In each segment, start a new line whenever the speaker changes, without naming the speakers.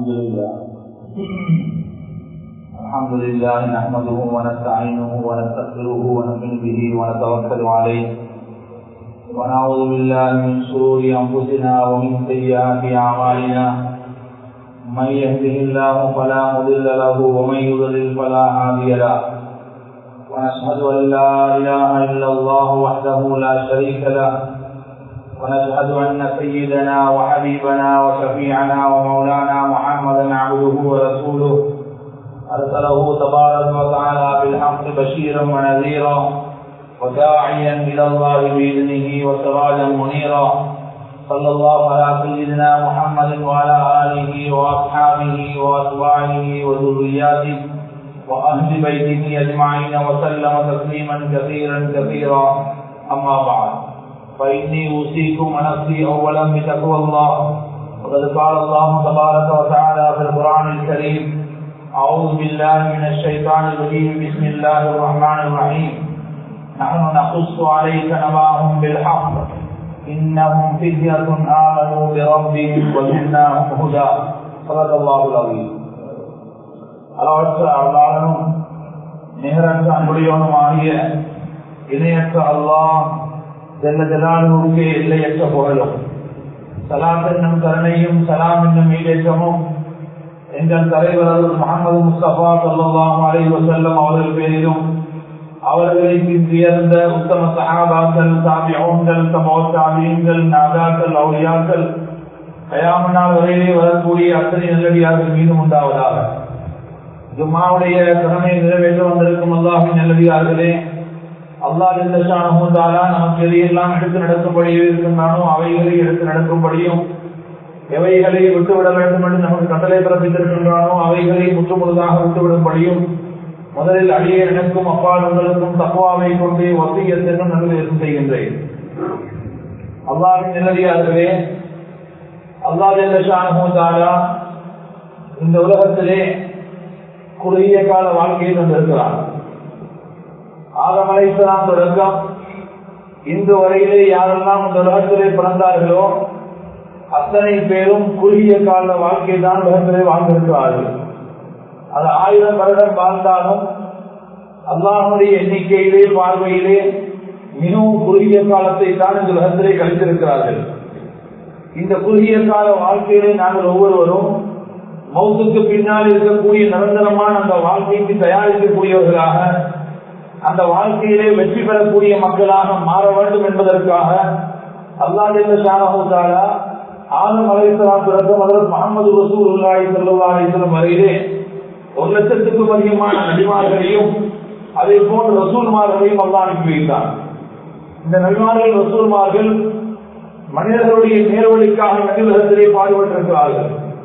الحمد لله الحمد لله نحمده ونستعينه ونستغفره ونؤمن به ونتوكل عليه ونعوذ بالله من شرور انفسنا ومن سيئات اعمالنا من يهده الله فلا مضل له ومن يضلل فلا هادي له ونشهد ان لا اله الا الله وحده لا شريك له ونشهد أن سيدنا وحبيبنا وشفيعنا ومولانا محمدا عبده ورسوله أرسله تبارك وتعالى بالحق بشيرا ونذيرا وداعيا إلى الله بإذنه وسراجا منيرا صلى الله على سيدنا محمد وعلى آله وأصحابه وأتباعه وذرياته وأهل بيته أجمعين وسلم تسليما كثيرا كثيرا أما بعد فإني أوصيكم ونفسي أولا بتقوى الله وقد قال الله تبارك وتعالى في القرآن الكريم أعوذ بالله من الشيطان الرجيم بسم الله الرحمن الرحيم نحن نقص عليك نباهم بالحق إنهم فتية آمنوا بربهم وزدناهم هدى صدق الله العظيم அளவற்ற அருளாளனும் நிகரற்ற அன்புடையவனும் ஆகிய இணையற்ற அல்லாஹ் ஜெல்ல ஜலாலுவுக்கு எல்லையற்ற புகழும் சலாம் என்னும் கருணையும் சலாம் என்னும் ஈடேற்றமும் எங்கள் தலைவர் முகமது முஸ்தபா சொல்லாம் அலை வசல்லம் அவர்கள் பேரிலும் அவர்களுக்கு உயர்ந்த உத்தம சகாபாக்கள் சாமியோன்கள் சமோ சாமியங்கள் நாகாக்கள் அவுளியாக்கள் கயாமனால் வரையிலே வரக்கூடிய அத்தனை நல்லடியார்கள் மீதும் உண்டாவதாக ஜும்மாவுடைய கடமை நிறைவேற்ற வந்திருக்கும் அல்லாஹின் நல்லடியார்களே அல்லாஹ் ஜல்லஷானஹூதாலா நமக்கு எதையெல்லாம் எடுத்து நடக்கும்படி இருக்கின்றானோ அவைகளை எடுத்து நடக்கும்படியும் எவைகளை விட்டுவிட வேண்டும் என்று நமக்கு கட்டளை பிறப்பித்திருக்கின்றானோ அவைகளை முற்றுமுழுதாக விட்டுவிடும்படியும் முதலில் அடியே எனக்கும் அப்பால் உங்களுக்கும் தக்குவாவை கொண்டு வசியத்தென்னும் நல்லது செய்கின்றேன் அல்லாவின் நிலவியார்களே அல்லாஹ் ஜல்லஷானஹூதாலா இந்த உலகத்திலே குறுகிய கால வாழ்க்கையை தந்திருக்கிறார் ஆதமலைசலாம் தொடக்கம் இன்று வரையிலே யாரெல்லாம் இந்த உலகத்திலே பிறந்தார்களோ அத்தனை பேரும் குறுகிய கால வாழ்க்கை தான் உலகத்திலே வாழ்ந்திருக்கிறார்கள் அது ஆயிரம் வருடம் வாழ்ந்தாலும் அல்லாஹனுடைய எண்ணிக்கையிலே பார்வையிலே மிகவும் குறுகிய காலத்தை தான் இந்த உலகத்திலே கழித்திருக்கிறார்கள் இந்த குறுகிய கால வாழ்க்கையிலே நாங்கள் ஒவ்வொருவரும் மௌத்துக்கு பின்னால் இருக்கக்கூடிய நிரந்தரமான அந்த வாழ்க்கைக்கு தயாரிக்கக்கூடியவர்களாக அந்த வாழ்க்கையிலே வெற்றி பெறக்கூடிய மக்களாக மாற வேண்டும் என்பதற்காக அல்லாஹாலா ஆலம் அலைசலாம் பிறகு மதர் முகமது ரசூல் உள்ளாய் செல்லும் வரையிலே ஒரு லட்சத்துக்கும் அதிகமான நடிமார்களையும் அதே போன்ற ரசூல்மார்களையும் அல்லா அனுப்பி வைத்தார் இந்த நடிமார்கள் ரசூல்மார்கள் மனிதர்களுடைய நேர்வழிக்காக நடிகத்திலே பாடுபட்டிருக்கிறார்கள்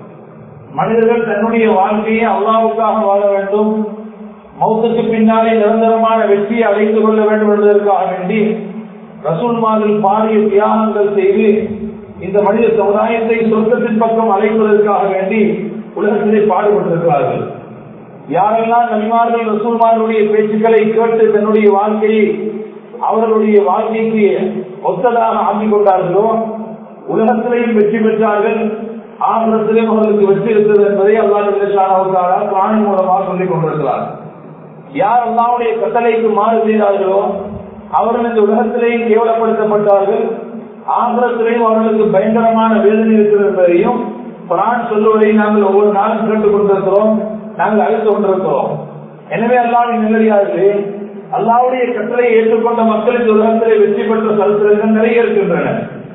மனிதர்கள் தன்னுடைய வாழ்க்கையை அல்லாவுக்காக வாழ வேண்டும் மௌத்துக்கு பின்னாலே நிரந்தரமான வெற்றியை அடைந்து கொள்ள வேண்டும் என்பதற்காக வேண்டி ரசூல்மார்கள் பாடிய தியாகங்கள் செய்து இந்த மனித சமுதாயத்தை சொர்க்கத்தின் பக்கம் அழைப்பதற்காக வேண்டி உலகத்திலே பாடுபட்டிருக்கிறார்கள் யாரெல்லாம் நபிமார்கள் ரசூல்மார்களுடைய பேச்சுக்களை கேட்டு தன்னுடைய வாழ்க்கையை அவர்களுடைய வாழ்க்கைக்கு ஒத்ததாக ஆக்கிக் கொண்டார்களோ உலகத்திலேயும் வெற்றி பெற்றார்கள் ஆந்திரத்திலேயும் அவர்களுக்கு வெற்றி இருக்கிறது என்பதை அல்லாஹ் பிராணி மூலமாக சொல்லிக் கொண்டிருக்கிறார் யார் அல்லாவுடைய கட்டளைக்கு மாறு செய்தார்களோ அவர்கள் இந்த உலகத்திலேயும் கேவலப்படுத்தப்பட்டார்கள் ஆந்திரத்திலேயும் அவர்களுக்கு பயங்கரமான வேதனை இருக்கிறது என்பதையும் பிரான் சொல்லுவதை நாங்கள் ஒவ்வொரு நாளும் கேட்டுக் கொண்டிருக்கிறோம் நாங்கள் அழைத்து கொண்டிருக்கிறோம் எனவே அல்லாவின் நிலையார்களே அல்லாவுடைய கட்டளை ஏற்றுக்கொண்ட மக்கள் இந்த உலகத்திலே வெற்றி பெற்ற சரித்திரங்கள் நிறைய இருக்கின்றன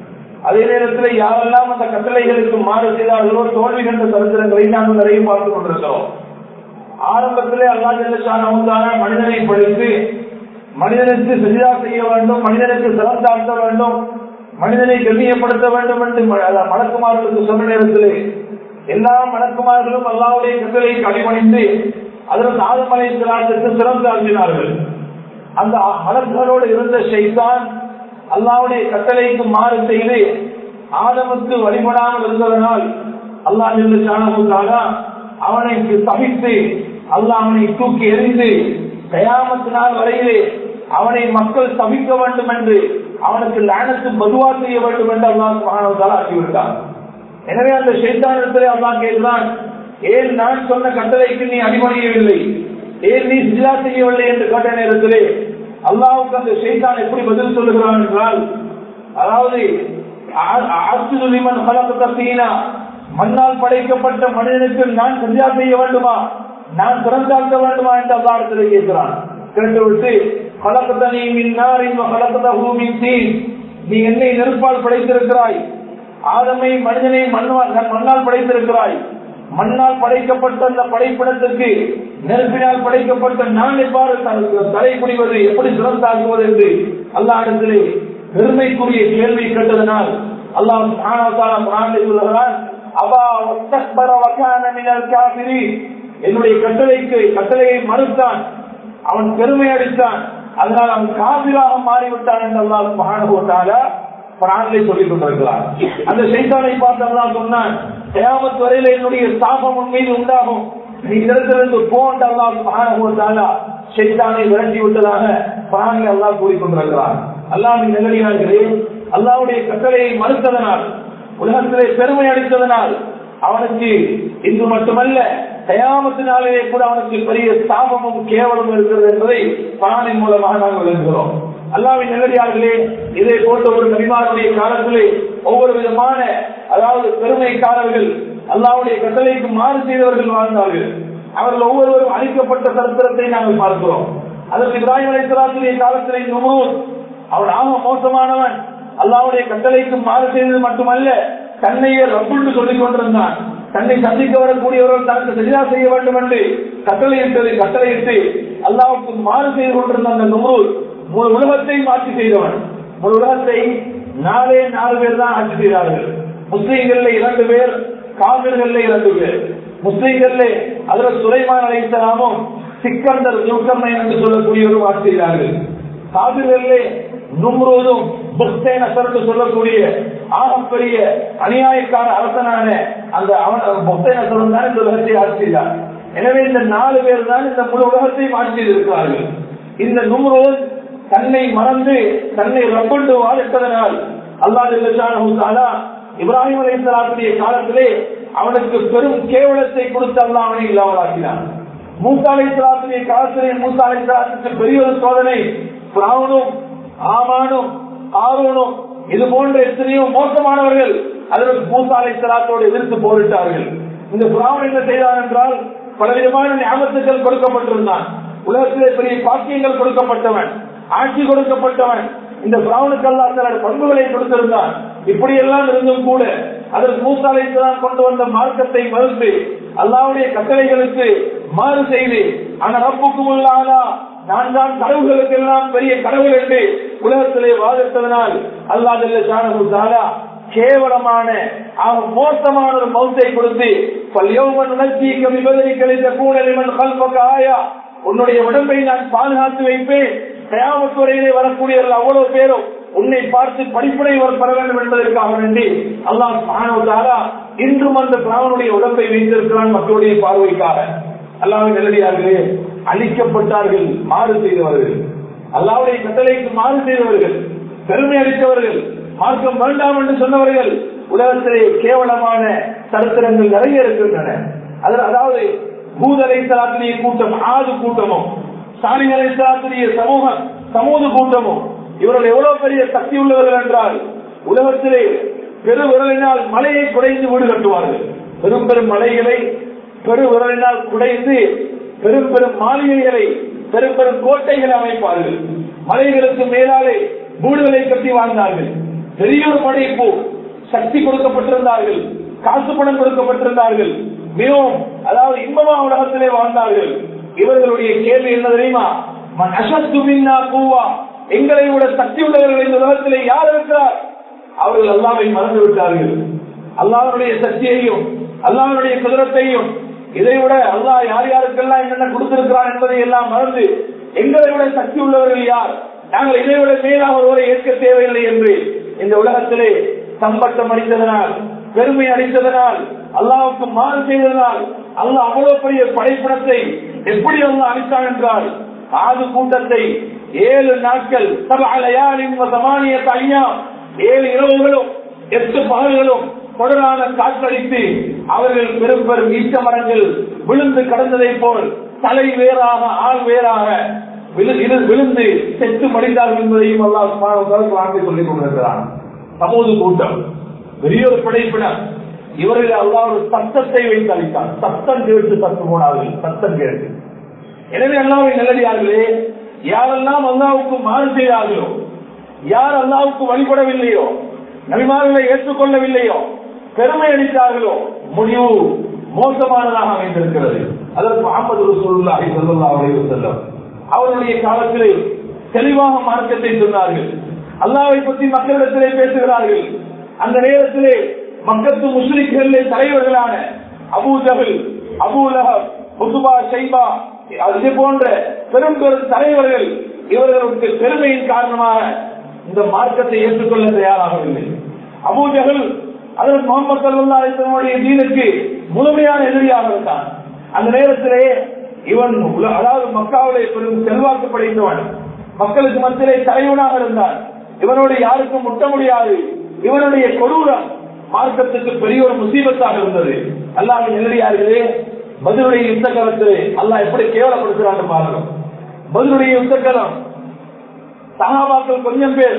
அதே நேரத்தில் யாரெல்லாம் அந்த கட்டளைகளுக்கு மாறு செய்தார்களோ தோல்வி கண்ட சரித்திரங்களை நாங்கள் நிறைய பார்த்துக் கொண்டிருக்கிறோம் ஆரம்பத்திலே அல்லா ஜல்லஷான மனிதனை படித்து மனிதனுக்கு செஜிதா செய்ய வேண்டும் மனிதனுக்கு சிறந்தாழ்த்த வேண்டும் மனிதனை கண்ணியப்படுத்த வேண்டும் என்று மலக்குமார்களுக்கு சொன்ன நேரத்திலே எல்லா மலக்குமார்களும் அல்லாவுடைய கட்டளைக்கு அடிபணிந்து அதற்கு ஆதமலை சிலாத்திற்கு சிறந்தாழ்த்தினார்கள் அந்த மலர்களோடு இருந்த செய்தான் அல்லாவுடைய கட்டளைக்கு மாறு செய்து ஆதமுக்கு வழிபடாமல் இருந்ததனால் அல்லா ஜல்லஷானா அவனை தவித்து அல்லாஹ் அவனை தூக்கி எறிந்து கயாமத்தினால் வரையிலே அவனை மக்கள் தவிக்க வேண்டும் என்று அவனுக்கு லானத்து பதுவா செய்ய வேண்டும் என்று அல்லாஹ் மகானவத்தால் ஆக்கிவிட்டான் எனவே அந்த சைத்தானிடத்திலே அல்லாஹ் கேட்கிறான் ஏன் நான் சொன்ன கட்டளைக்கு நீ அடிமணியவில்லை ஏன் நீ சிஜா செய்யவில்லை என்று கேட்ட நேரத்திலே அல்லாவுக்கு அந்த ஷைத்தான் எப்படி பதில் சொல்லுகிறான் என்றால் அதாவது மண்ணால் படைக்கப்பட்ட மனிதனுக்கு நான் சிஜா செய்ய வேண்டுமா நான் திறந்தாக்க வேண்டுமா என்று அல்லாடத்திலே கேட்கிறான் கேட்டுவிட்டு கலக்கத்தனி மின்னார் இந்த கலக்கதூ மின் தீ நீ என்னை நெருப்பால் படைத்திருக்கிறாய் ஆதமை மனிதனை மண்ணால் மண்ணால் படைத்திருக்கிறாய் மண்ணால் படைக்கப்பட்ட அந்த படைப்பிடத்திற்கு நெருப்பினால் படைக்கப்பட்ட நான் எவ்வாறு தலை குடிவது எப்படி சிறந்தாக்குவது என்று அல்லாடத்திலே பெருமைக்குரிய கேள்வி கேட்டதனால் அல்லாஹ் சொல்லுகிறான் அவா என்னுடைய கட்டளைக்கு கட்டளையை மறுத்தான் அவன் பெருமை அடித்தான் அதனால் அவன் காவிராக மாறிவிட்டான் என்று அல்லாஹ் மகானுபவத்தால பிராணிலை சொல்லிக் கொண்டிருக்கிறார் அந்த சைத்தானை பார்த்து அல்லாஹ் சொன்னான் தேவத் வரையில என்னுடைய சாபம் உன் மீது உண்டாகும் நீ இடத்திலிருந்து போன்ற அல்லாஹ் மகானுபவத்தால சைத்தானை விரட்டி விட்டதாக பிராணி அல்லாஹ் கூறிக்கொண்டிருக்கிறார் அல்லாஹின் நிகழ்ச்சியார்களே அல்லாவுடைய கட்டளையை மறுத்ததனால் உலகத்திலே பெருமை அளித்ததனால் அவனுக்கு இன்று மட்டுமல்ல தயாமத்தினாலே கூட அவனுக்கு பெரிய சாபமும் கேவலமும் இருக்கிறது என்பதை பரானின் மூலமாக நாங்கள் விளங்குகிறோம் அல்லாவின் நல்லடியார்களே இதை போன்ற ஒரு நபிமாருடைய காலத்திலே ஒவ்வொரு விதமான அதாவது பெருமைக்காரர்கள் அல்லாவுடைய கட்டளைக்கு மாறு செய்தவர்கள் வாழ்ந்தார்கள் அவர்கள் ஒவ்வொருவரும் அழிக்கப்பட்ட சரித்திரத்தை நாங்கள் பார்க்கிறோம் அதற்கு இப்ராஹிம் அலைத்தலாத்துடைய காலத்திலே நுமூர் அவன் ஆக மோசமானவன் அல்லாவுடைய கட்டளைக்கு மாறு செய்தது மட்டுமல்ல தன்னையே ரப்புண்டு சொல்லிக் கொண்டிருந்தான் தன்னை சந்திக்க வரக்கூடியவர்கள் தனக்கு சரியா செய்ய வேண்டும் என்று கட்டளையிட்டதை கட்டளையிட்டு அல்லாவுக்கு மாறு செய்து கொண்டிருந்த அந்த நுமூர் முழு உலகத்தை மாற்றி செய்தவன் முழு உலகத்தை நாலே நாலு பேர் தான் ஆட்சி செய்தார்கள் முஸ்லீம்கள்ல இரண்டு பேர் காவிர்கள்ல இரண்டு பேர் முஸ்லீம்கள்ல அதுல சுலைமான் அலைத்தலாமும் சிக்கந்தர் யுக்கர்மை என்று சொல்லக்கூடியவரும் ஆட்சி செய்தார்கள் காவிர்களே நும்ரோதும் புக்தேன் அசர்ந்து சொல்லக்கூடிய ஆகப்பெரிய அநியாயக்கார அரசனான அந்த அவன் புக்தேன் அசரன் தான் இந்த உலகத்தை ஆட்சி செய்தார் எனவே இந்த நாலு பேர் தான் இந்த முழு உலகத்தையும் ஆட்சி செய்திருக்கிறார்கள் இந்த நும்ரோத் தன்னை மறந்து தன்னை ரப்பண்டு வாழிட்டதனால் அல்லாஹ் இப்ராஹிம் அலைசலாத்துடைய காலத்திலே அவனுக்கு பெரும் கேவலத்தை கொடுத்து அல்லா அவனை இல்லாமலாக்கினான் மூசா அலைசலாத்துடைய காலத்திலே மூசா அலைசலாத்துக்கு பெரிய ஒரு சோதனை பிராவனும் ஆமானும் ஆரோனும் இது போன்ற எத்தனையோ மோசமானவர்கள் அதற்கு மூசா அலைசலாத்தோடு எதிர்த்து போரிட்டார்கள் இந்த பிராவன் என்ன செய்தான் என்றால் பலவிதமான ஞாபகத்துக்கள் கொடுக்கப்பட்டிருந்தான் உலகத்திலே பெரிய பாக்கியங்கள் கொடுக்கப்பட்டவன் ஆட்சி கொடுக்கப்பட்டவன் இந்த பிராவனுக்கு அல்லா சில பண்புகளை கொடுத்திருந்தான் இப்படி எல்லாம் இருந்தும் கூட அதற்கு மூசாலைத்தான் கொண்டு வந்த மார்க்கத்தை மறுத்து அல்லாவுடைய கட்டளைகளுக்கு மாறு செய்து ஆனா ரப்புக்கும் இல்லாதா நான் தான் கடவுள்களுக்கு எல்லாம் பெரிய கடவுள் என்று உலகத்திலே வாதிட்டதனால் அல்லாதல்ல சாணகுத்தாலா கேவலமான மோசமான ஒரு மௌத்தை கொடுத்து பல்யோமன் உணர்ச்சி கவிபதரி கழித்த கூடலிமன் கல்பக ஆயா உன்னுடைய உடம்பை நான் பாதுகாத்து வைப்பேன் கயாமத்துறையிலே வரக்கூடியவர்கள் அவ்வளவு பேரும் உன்னை பார்த்து படிப்படை பெற வேண்டும் என்பதற்காக வேண்டி அல்லாஹ் மகானவத்தாரா இன்றும் அந்த பிராமனுடைய உடம்பை வைத்திருக்கிறான் மக்களுடைய பார்வைக்காக அல்லாவின் நிலடியார்களே அழிக்கப்பட்டார்கள் மாறு செய்தவர்கள் அல்லாவுடைய கட்டளைக்கு மாறு செய்தவர்கள் பெருமை அளித்தவர்கள் மார்க்கம் வேண்டாம் என்று சொன்னவர்கள் உலகத்திலே கேவலமான சரித்திரங்கள் நிறைய இருக்கின்றன அதாவது பூதலை சலாத்திரிய கூட்டம் ஆது கூட்டமும் சாலிகளை சலாத்திரிய சமூகம் சமூக கூட்டமும் இவர்கள் எவ்வளவு பெரிய சக்தி உள்ளவர்கள் என்றால் உலகத்திலே பெரு விரலினால் மலையை குடைந்து வீடு கட்டுவார்கள் பெரும் பெரும் மலைகளை பெரு விரலினால் குடைந்து பெரும் பெரும் மாளிகைகளை பெரும் பெரும் கோட்டைகளை அமைப்பார்கள் மலைகளுக்கு மேலாலே வீடுகளை கட்டி வாழ்ந்தார்கள் பெரிய ஒரு படைப்பு சக்தி கொடுக்கப்பட்டிருந்தார்கள் காசு பணம் கொடுக்கப்பட்டிருந்தார்கள் மிகவும் அதாவது இன்பமா உலகத்திலே வாழ்ந்தார்கள் இவர்களுடைய கேள்வி என்ன தெரியுமா பூவா எங்களை விட சக்தி உள்ளவர்கள் இந்த உலகத்திலே யார் இருக்கிறார் அவர்கள் அல்லாவை மறந்து விட்டார்கள் அல்லாவுடைய சக்தியையும் அல்லாவுடைய குதிரத்தையும் இதை விட அல்லாஹ் யார் யாருக்கெல்லாம் என்னென்ன கொடுத்திருக்கிறார் என்பதை எல்லாம் மறந்து எங்களை விட சக்தி உள்ளவர்கள் யார் நாங்கள் இதை விட மேலாக ஒருவரை ஏற்க தேவையில்லை என்று இந்த உலகத்திலே சம்பட்டம் அடித்ததனால் பெருமை அடித்ததனால் அல்லாவுக்கு மாறு செய்ததனால் அல்லாஹ் அவ்வளவு பெரிய படைப்படத்தை எப்படி அல்லா அளித்தான் என்றால் ஆது கூட்டத்தை ஏழு நாட்கள் சமானிய ஐயா ஏழு இரவுகளும் எட்டு பகல்களும் தொடரான காற்றடித்து அவர்கள் பெரும் பெரும் ஈச்ச மரங்கள் விழுந்து கடந்ததை போல் தலை வேறாக ஆள் வேறாக விழு- இரு- விழுந்து செத்து மடிந்தார்கள் என்பதையும் அல்லாஹ் வாழ்க்கை சொல்லிக் கொண்டிருக்கிறான் சமூக கூட்டம் பெரிய ஒரு படைப்பினர் இவர்கள் அல்லாஹ் ஒரு சத்தத்தை வைத்து அளித்தார் சத்தம் கேட்டு சத்து போனார்கள் சத்தம் கேட்டு எனவே அல்லாவை நல்லடியார்களே யாரெல்லாம் அல்லாவுக்கு மாறு செய்தார்களோ யார் அல்லாவுக்கு வழிபடவில்லையோ நபிமார்களை ஏற்றுக்கொள்ளவில்லையோ பெருமை அளித்தார்களோ முடிவு மோசமானதாக அமைந்திருக்கிறது அதற்கு முகமது ரசூலுல்லாஹி ஸல்லல்லாஹு அலைஹி வஸல்லம் அவருடைய காலத்திலே தெளிவாக மார்க்கத்தை சொன்னார்கள் அல்லாவை பற்றி மக்களிடத்திலே பேசுகிறார்கள் அந்த நேரத்திலே மக்கத்து முஸ்லிம்களிலே தலைவர்களான அபூ ஜஹல் அபூ லஹப் முத்துபா ஷைபா அது போன்ற பெரும் பெரும் தலைவர்கள் இவர்களுக்கு பெருமையின் காரணமாக இந்த மார்க்கத்தை ஏற்றுக்கொள்ள தயாராகவில்லை அபூ ஜஹல் அதற்கு முகமது சல்லா அலிஸ்லமுடைய தீனுக்கு முழுமையான எதிரியாக இருந்தான் அந்த நேரத்திலே இவன் உல- அதாவது மக்காவிலே பெரும் செல்வாக்கு படைத்தவன் மக்களுக்கு மத்தியிலே தலைவனாக இருந்தான் இவனோடு யாருக்கும் முட்ட முடியாது இவனுடைய கொடூரம் மார்க்கத்துக்கு பெரிய ஒரு முசீபத்தாக இருந்தது அல்லாஹ் எதிரியார்களே பதிலுடைய யுத்த காலத்திலே அல்லாஹ் எப்படி கேவலப்படுத்துறாங்க பாருங்க பதிலுடைய யுத்த காலம் சகாபாக்கள் கொஞ்சம் பேர்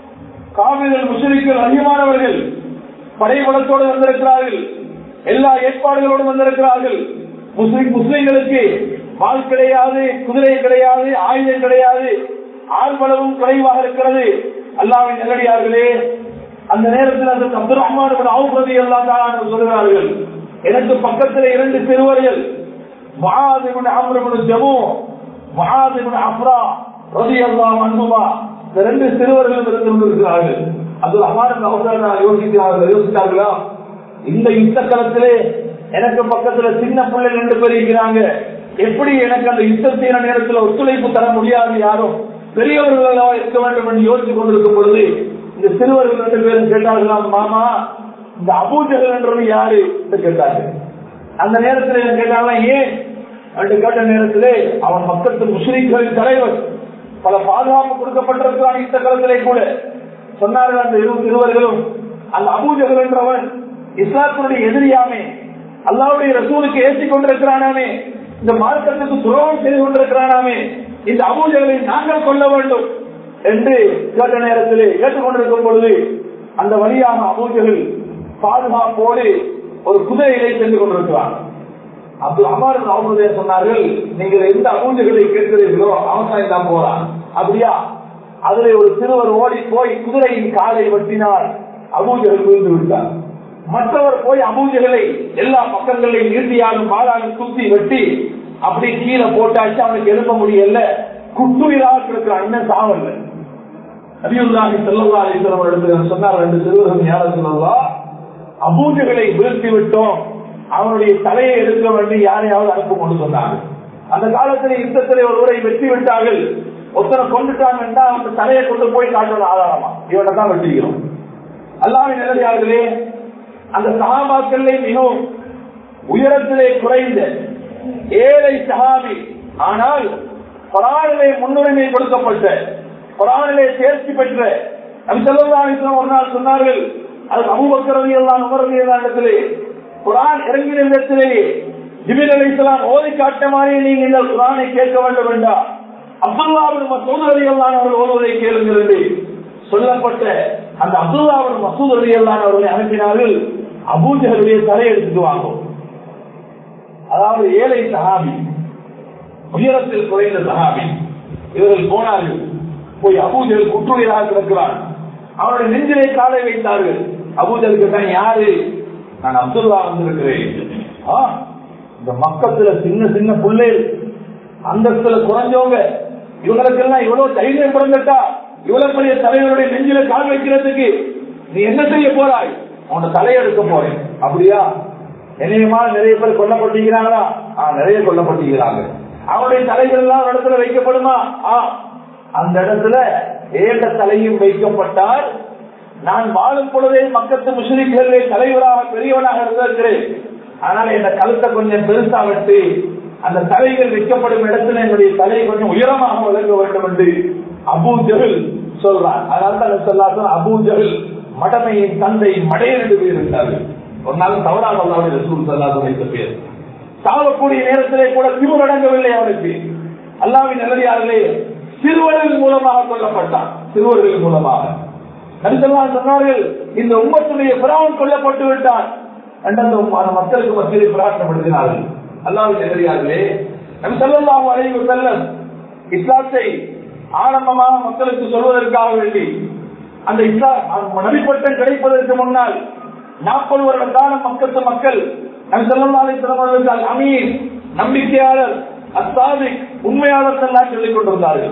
காவிர்கள் முஸ்லிம்கள் அதிகமானவர்கள் படைபலத்தோடு வந்திருக்கிறார்கள் எல்லா ஏற்பாடுகளோடு வந்திருக்கிறார்கள் முஸ்லிம் முஸ்லிம்களுக்கு வாள் கிடையாது குதிரை கிடையாது ஆயுதம் கிடையாது ஆள்பலவும் குறைவாக இருக்கிறது அல்லாவின் நல்லடியார்களே அந்த நேரத்தில் அந்த அப்துல் ரஹ்மான் அவுபதி அல்லா தான் சொல்கிறார்கள் எனக்கு பக்கத்தில் இரண்டு சிறுவர்கள் மகாதிபுன் அம்ரபுன் ஜமு மகாதிபுன் அப்ரா ரதி அல்லா அன்புமா இந்த ரெண்டு சிறுவர்களும் இருந்து கொண்டிருக்கிறார்கள் அது அமாரம் அவசரம் யோசிக்கிறார்கள் யோசித்தார்களா இந்த யுத்த களத்திலே எனக்கு பக்கத்துல சின்ன பிள்ளை ரெண்டு பேர் இருக்கிறாங்க எப்படி எனக்கு அந்த யுத்தத்தின நேரத்தில் ஒத்துழைப்பு தர முடியாது யாரும் பெரியவர்களாக இருக்க வேண்டும் என்று யோசித்துக் கொண்டிருக்கும் பொழுது இந்த சிறுவர்கள் ரெண்டு பேரும் கேட்டார்களாம் மாமா இந்த அபூஜகல் என்றது யாரு என்று கேட்டார்கள் அந்த நேரத்தில் என்ன கேட்டாங்களா ஏன் என்று கேட்ட நேரத்திலே அவன் மக்களுக்கு முஸ்லிம்களின் தலைவர் பல பாதுகாப்பு கொடுக்கப்பட்டிருக்கிறான் இந்த காலத்திலே கூட சொன்னார்கள் அந்த இரு சிறுவர்களும் அந்த அபூஜகல் என்றவன் இஸ்லாத்தினுடைய எதிரியாமே அல்லாவுடைய ரசூலுக்கு ஏற்றிக் கொண்டிருக்கிறானாமே இந்த மார்க்கத்துக்கு துரோகம் செய்து கொண்டிருக்கிறானாமே இந்த அபூஜகளை நாங்கள் கொள்ள வேண்டும் என்று கேட்ட நேரத்திலே கேட்டுக்கொண்டிருக்கும் பொழுது அந்த வழியாக அபூஜகள் பாதுகாப்போடு ஒரு குதிரையிலே சென்று கொண்டிருக்கிறான் அப்துல் அமார் அவங்களுடைய சொன்னார்கள் நீங்கள் எந்த அபூஜைகளை கேட்கிறீர்களோ அவன் தான் இதான் போறான் அப்படியா அதிலே ஒரு சிறுவர் ஓடி போய் குதிரையின் காலை வெட்டினார் அபூஜகள் விழுந்து விட்டார் மற்றவர் போய் அபூஜைகளை எல்லா பக்கங்களையும் இறுதியாலும் பாலாலும் குத்தி வெட்டி அப்படி கீழே போட்டாச்சு அவனுக்கு எழுப்ப முடியல குட்டுயிராக இருக்கிறான் இன்னும் சாவல்ல நபியுல்லாஹி ஸல்லல்லாஹு அலைஹி வஸல்லம் இடத்துல சொன்னார் ரெண்டு சிறுவர்கள் யார சொல்லலாம் அபூஜைகளை வீழ்த்தி விட்டோம் அவனுடைய தலையை எடுக்க வேண்டி யாரையாவது அனுப்பும் கொண்டு சொன்னாங்க அந்த காலத்தில் யுத்தத்திலே ஒருவரை வெற்றி விட்டார்கள் ஒருத்தனை கொண்டுட்டாங்க என்றால் அந்த தலையை கொண்டு போய் காட்டுறது ஆதாரமா இவனை தான் வெட்டிக்கிறோம் அல்லாவின் நிலையார்களே அந்த சகாபாக்களே மிகவும் உயரத்திலே குறைந்த ஏழை சகாபி ஆனால் குரானிலே முன்னுரிமை கொடுக்கப்பட்ட குரானிலே தேர்ச்சி பெற்ற நபி ஸல்லல்லாஹு அலைஹி வஸல்லம் ஒரு நாள் சொன்னார்கள் அது அபூபக்கர் ரலியல்லாஹு அன்ஹு ரலியல்லாஹு இடத்திலே குரான் இறங்கின இடத்திலேயே ஜிபிர் அலைஹிஸ்ஸலாம் ஓதி காட்ட மாதிரி நீங்க இந்த குரானை கேட்க வேண்டும் வேண்டாம் அப்துல்லாவின் மசூத் ரலியல்லாஹு அவர்கள் ஓதுவதை கேளுங்கள் என்று சொல்லப்பட்ட அந்த அப்துல்லாவின் மசூத் ரலியல்லாஹு அவர்களை அனுப்பினார்கள் அபூஜஹலுடைய தலை எடுத்துட்டு வாங்கும் அதாவது ஏழை சஹாபி உயரத்தில் குறைந்த சஹாபி இவர்கள் போனார்கள் போய் அபூஜல் குற்றுயிராக கிடக்கிறான் அவனுடைய நெஞ்சிலே காலை வைத்தார்கள் அபூஜலுக்கு தான் யாரு நான் அப்துல்லா வந்திருக்கிறேன் ஆ, இந்த மக்கத்துல சின்ன சின்ன பிள்ளைகள் அந்தஸ்துல குறைஞ்சவங்க இவங்களுக்கெல்லாம் இவ்வளவு தைரியம் பிறந்துட்டா இவ்வளவு பெரிய தலைவருடைய நெஞ்சில கால் வைக்கிறதுக்கு நீ என்ன செய்ய போறாய் உன்னோட தலையெடுக்க போறேன் அப்படியா என்னையமா நிறைய பேர் கொல்லப்பட்டிருக்கிறாங்களா ஆ நிறைய கொல்லப்பட்டிருக்கிறாங்க அவனுடைய தலைகள் எல்லாம் ஒரு இடத்துல வைக்கப்படுமா ஆ அந்த இடத்துல ஏண்ட தலையும் வைக்கப்பட்டால் நான் வாழும் பொழுதே மக்கத்து முஸ்லிம்களிலே தலைவராக பெரியவனாக இருந்திருக்கிறேன் ஆனால் என் கழுத்தை கொஞ்சம் பெருசா விட்டு அந்த தலைகள் வைக்கப்படும் இடத்துல என்னுடைய தலை கொஞ்சம் உயரமாக விளங்க வேண்டும் என்று அபூ ஜஹில் சொல்றான் அதனால தான் சொல்லாத அபூ ஜஹில் மடமையின் தந்தை மடையன் என்று பேர் இருந்தார்கள் ஒரு நாள் தவறாக அல்லாவுடைய ரசூல் சல்லாஹ் வைத்த பேர் சாவக்கூடிய நேரத்திலே கூட திமிர் அடங்கவில்லை அவனுக்கு அல்லாவின் நல்லடியார்களே சிறுவர்கள் மூலமாக கொல்லப்பட்டான் சிறுவர்கள் மூலமாக நபிசல்லாம் சொன்னார்கள் இந்த உம்மத்துடைய பிராவன் கொல்லப்பட்டு விட்டான் அந்தந்த மக்களுக்கு மத்தியிலே பிரார்த்தனைப்படுத்தினார்கள் அல்லாவின் நல்லடியார்களே நபிசல்லாம் அழைவு செல்லம் இஸ்லாத்தை ஆரம்பமாக மக்களுக்கு சொல்வதற்காக வேண்டி அந்த இஸ்லாம் நபிப்பட்டம் கிடைப்பதற்கு முன்னால் நாற்பது வருட காலம் மக்களுக்கு மக்கள் நபி சொல்லி சிறந்தவர்கள் அமீர் நம்பிக்கையாளர் அஸ்தாபிக் உண்மையாளர் எல்லாம் சொல்லிக் கொண்டிருந்தார்கள்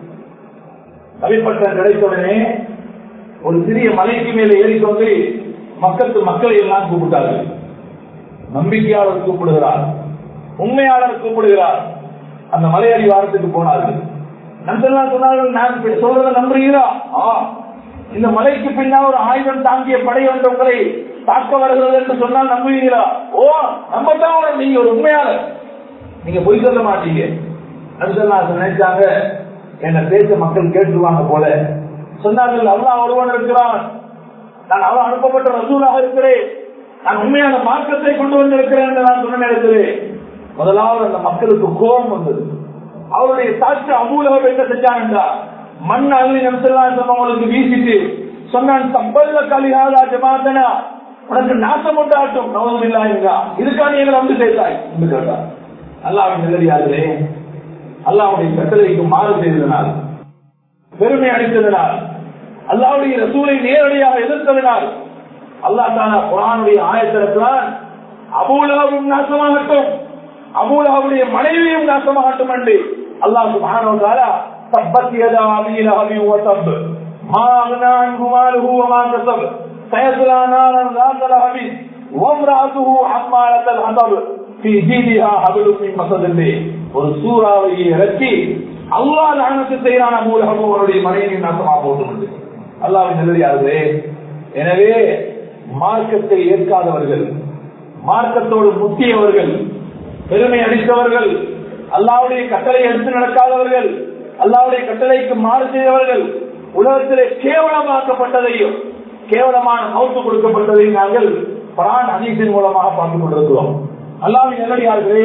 நபிப்பட்டம் கிடைத்தவுடனே ஒரு சிறிய மலைக்கு மேலே ஏறிக்கொண்டு மக்களுக்கு மக்களை எல்லாம் கூப்பிட்டார்கள் நம்பிக்கையாளர் கூப்பிடுகிறார் உண்மையாளர் கூப்பிடுகிறார் அந்த மலையடி வாரத்துக்கு போனார்கள் நண்பர்கள் சொன்னார்கள் நான் சொல்றதை நம்புறீங்களா ஆ இந்த மலைக்கு பின்னால் ஒரு ஆயுதம் தாங்கிய படை ஒன்று உங்களை தாக்க வருகிறது என்று சொன்னால் நம்புவீங்களா ஓ நம்பத்தான் நீங்க ஒரு உண்மையாளர் நீங்க பொய் சொல்ல மாட்டீங்க நண்பர்கள் நினைச்சாங்க என்ன பேச மக்கள் கேட்டுருவாங்க போல சொன்னார்கள் அல்லா ஒருவன் இருக்கிறான் நான் அவன் அனுப்பப்பட்ட ரசூலாக இருக்கிறேன் நான் உண்மையான மார்க்கத்தை கொண்டு வந்திருக்கிறேன் என்று நான் சொன்ன நேரத்தில் முதலாவது அந்த மக்களுக்கு கோபம் வந்தது அவருடைய சாட்சி அமூலகம் என்ன செஞ்சான் என்றார் மண் அள்ளி நிமிஷம் அவங்களுக்கு வீசிட்டு சொன்னான் தப்பல்ல கலிகாதா ஜமாத்தனா உனக்கு நாசம் உண்டாட்டும் நவதும் இல்லா இதுக்கான எங்களை வந்து சேர்த்தாய் என்று கேட்டார் அல்லாவின் நிலையார்களே அல்லாவுடைய கட்டளைக்கு மாறு செய்ததனால் பெருமை அளித்ததனால் அல்லாவுடைய ரசூலை நேரடியாக எதிர்த்ததனால் அல்லா தானா குரானுடைய ஆயத்திருக்கிறான் அபூலாவும் நாசமாகட்டும் அபூலாவுடைய மனைவியும் நாசமாகட்டும் என்று அல்லாஹ் சுபானோ تبت يدا ابي لهب وتب ما اغنى عنه ماله وما كسب سيصلى نارا ذات لهب وامراته حمالة الحطب في جيدها حبل من مسد ஒரு சூறாவை இறக்கி அல்லாஹ் லானத்து செய்யறான மூலகம் அவருடைய மனைவி நாசமா போட்டு அல்லாவின் நல்லதார்களே எனவே மார்க்கத்தை ஏற்காதவர்கள் மார்க்கத்தோடு முத்தியவர்கள் பெருமை அடித்தவர்கள் அல்லாவுடைய கட்டளை எடுத்து நடக்காதவர்கள் அல்லாவுடைய கட்டளைக்கு மாறு செய்தவர்கள் உலகத்திலே கேவலமாக்கப்பட்டதையும் கேவலமான மௌத்து கொடுக்கப்பட்டதையும் நாங்கள் பரான் ஹதீஸின் மூலமாக பார்த்துக் கொண்டிருக்கிறோம் அல்லாவின் நல்லடியார்களே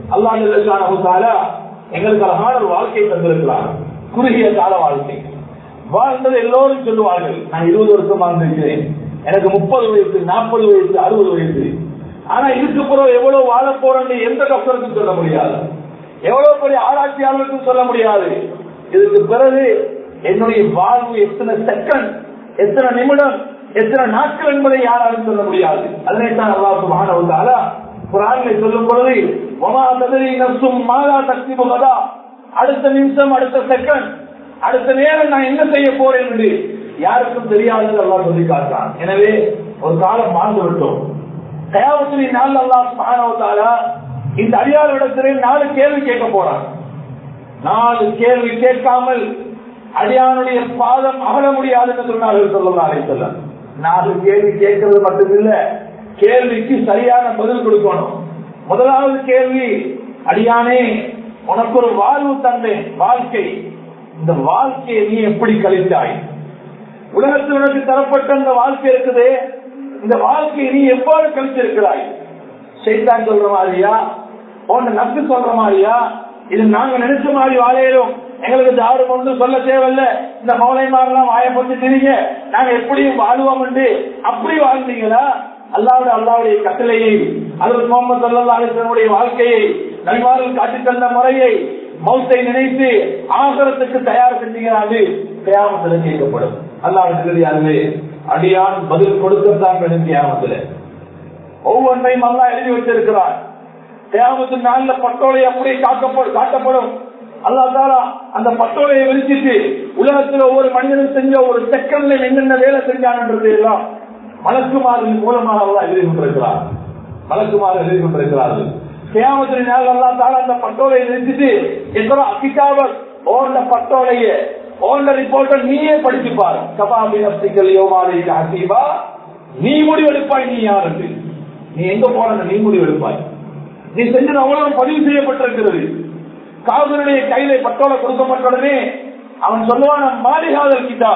அல்லாஹ் எங்களுக்கு அழகான ஒரு வாழ்க்கையை தந்திருக்கிறார் குறுகிய கால வாழ்க்கை வாழ்ந்தது எல்லோரும் சொல்லுவார்கள் நான் இருபது வருஷம் வாழ்ந்திருக்கிறேன் எனக்கு முப்பது வயசு நாற்பது வயசு அறுபது வயசு ஆனா இதுக்கு பிறகு எவ்வளவு வாழ போறேன்னு எந்த டாக்டருக்கும் சொல்ல முடியாது எவ்வளவு பெரிய ஆராய்ச்சியாளருக்கும் சொல்ல முடியாது இதுக்கு பிறகு என்னுடைய வாழ்வு எத்தனை செகண்ட் எத்தனை நிமிடம் எத்தனை நாட்கள் என்பதை யாராலும் சொல்ல முடியாது அதனைத்தான் அல்லா சுபானவந்தால குரானை சொல்லும் பொழுது ஒமா தகுதி நசும் மாதா சக்தி முகதா அடுத்த நிமிஷம் அடுத்த செகண்ட் அடுத்த நேரம் நான் என்ன செய்ய போறேன் என்று யாருக்கும் தெரியாது அல்லா சொல்லி காட்டான் எனவே ஒரு காலம் வாழ்ந்து விட்டோம் தயாவத்திரி நாள் அல்லா சுபானவத்தாலா இந்த அடியாரிடத்திலே நாலு கேள்வி கேட்க போறான் நாலு கேள்வி கேட்காமல் அடியானுடைய பாதம் அகல முடியாதுன்னு சொன்னார்கள் சொல்லலாம் சொல்ல நாலு கேள்வி கேட்கறது மட்டுமில்ல கேள்விக்கு சரியான பதில் கொடுக்கணும் முதலாவது கேள்வி அடியானே உனக்கு ஒரு வாழ்வு தந்தேன் வாழ்க்கை இந்த வாழ்க்கையை நீ எப்படி கழித்தாய் உலகத்தில் உனக்கு தரப்பட்ட இந்த வாழ்க்கை இருக்குது இந்த வாழ்க்கையை நீ எவ்வாறு கழிச்சிருக்கிறாய் செய்தான் சொல்ற மாதிரியா உன்னை நக்கு சொல்ற மாதிரியா இது நாங்க நினைச்ச மாதிரி வாழையிலும் எங்களுக்கு யாரும் ஒன்று சொல்ல தேவையில்ல இந்த மௌலை மாதிரிலாம் வாய பத்துட்டீங்க நாங்க எப்படியும் வாழ்வோம் என்று அப்படி வாழ்ந்தீங்களா அல்லாவுடைய அல்லாவுடைய கட்டளையை அல்லது முகமது அல்லா அலிஸ்லனுடைய வாழ்க்கையை நல்வார்கள் காட்டி தந்த முறையை மௌத்தை நினைத்து ஆகரத்துக்கு தயார் செஞ்சீங்களாது கியாமத்தில் கேட்கப்படும் அல்லாவுடைய அடியான் பதில் கொடுக்கத்தான் வேண்டும் கியாமத்தில் ஒவ்வொன்றையும் அல்லா எழுதி வச்சிருக்கிறார் தேவத்து நாள்ல பட்டோலை அப்படியே காக்கப்படும் காட்டப்படும் அல்லா தாரா அந்த பட்டோலையை விரிச்சிட்டு உலகத்தில் ஒவ்வொரு மனிதனும் செஞ்ச ஒரு செகண்ட்ல என்னென்ன வேலை செஞ்சான்ன்றது எல்லாம் மலக்குமாரின் மூலமாக அல்லா எழுதி கொண்டிருக்கிறார் மலக்குமார் எழுதி கொண்டிருக்கிறார்கள் தேவத்தின் நாள் அல்லா தாரா அந்த பட்டோலையை விரிச்சிட்டு எத்தனை அகிதாவல் ஓண்ட பட்டோலைய ஓண்ட ரிப்போர்ட்டை நீயே படிச்சு பாரு கபாபி நப்திகள் யோமாரி ஹசீபா நீ முடிவெடுப்பாய் நீ யாருக்கு நீ எங்க போன நீ முடிவெடுப்பாய் நீ செஞ்சது அவ்வளவு பதிவு செய்யப்பட்டிருக்கிறது காதலுடைய கையில பட்டோல கொடுக்கப்பட்டவுடனே அவன் சொல்லுவான் மாளிகாதல் கிதாப்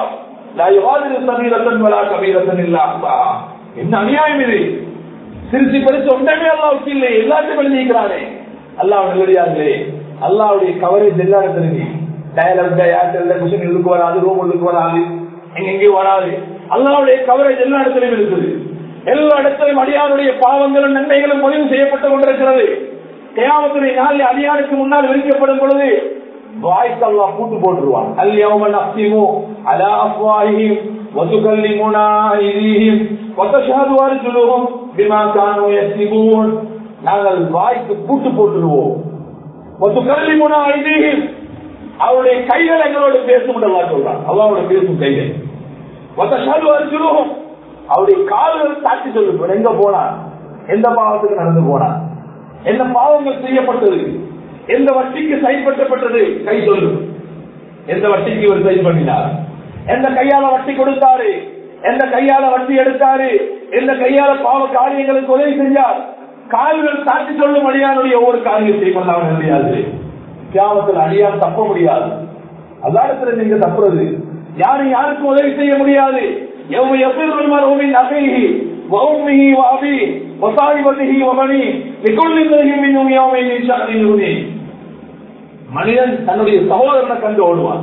லா யுகாதிரு சமீரத்தன் வலா கபீரத்தன் இல்லா அஹ்சாஹா. என்ன அநியாயம் இது சிரிச்சு பறிச்சு ஒன்றமே அல்லாவுக்கு இல்லை எல்லாத்தையும் எழுதிக்கிறானே அல்லாஹ் நல்லடியார்களே அல்லாவுடைய கவரேஜ் எல்லா இடத்துல டயலர்ல ஏர்டெல்ல மிஷின் உள்ளுக்கு வராது ரூம் உள்ளுக்கு வராது எங்கெங்கேயும் வராது அல்லாவுடைய கவரேஜ் எல்லா இடத்துலயும் இருக்குது எல்லா இடத்திலும் அடியாருடைய பாவங்களும் நன்மைகளும் பதிவு செய்யப்பட்டுக் கொண்டிருக்கிறது தேவத்துடைய நாளில் அடியாருக்கு முன்னால் விரிக்கப்படும் பொழுது வாய்க்கு அல்லாஹ் பூட்டு போட்டுருவான் அல்யௌம நஃப்திமு அலா அஃப்வாஹிஹிம் வதுகல்லிமுனா ஐதீஹிம் வதஷஹது அர்ஜுலுஹும் பிமா கானூ யக்ஸிபூன் நாங்கள் வாய்க்கு பூட்டு போட்டுருவோம் வதுகல்லிமுனா ஐதீஹிம் அவருடைய கைகள் எங்களோடு பேசும் என்று அல்லாஹ் சொல்றான் அல்லாஹ்வோட பேசும் கைகள் வதஷஹது அர்ஜுலுஹும் அவருடைய கால்கள் சாட்சி சொல்லும் எங்க போனான் எந்த பாவத்துக்கு நடந்து போனான் என்ன பாவங்கள் செய்யப்பட்டது எந்த வட்டிக்கு செயல்படுத்தப்பட்டது கை சொல்லும் எந்த வட்டிக்கு இவர் சைன் பண்ணினார் எந்த கையால வட்டி கொடுத்தாரு எந்த கையால வட்டி எடுத்தாரு எந்த கையால பாவ காரியங்களுக்கு உதவி செஞ்சார் கால்கள் சாட்சி சொல்லும் அடியானுடைய ஒவ்வொரு காரியத்தை கொண்டாட முடியாது கிராமத்தில் அடியான் தப்ப முடியாது அல்லாடத்துல நீங்க தப்புறது யாரும் யாருக்கும் உதவி செய்ய முடியாது எவ்வளவு எப்படி மருவின் அகைகி وأمه وأبيه وصاحبته وبنيه لكل امرئ منهم يومئذ شأن يغنيه மனிதன் தன்னுடைய சகோதரனை கண்டு ஓடுவான்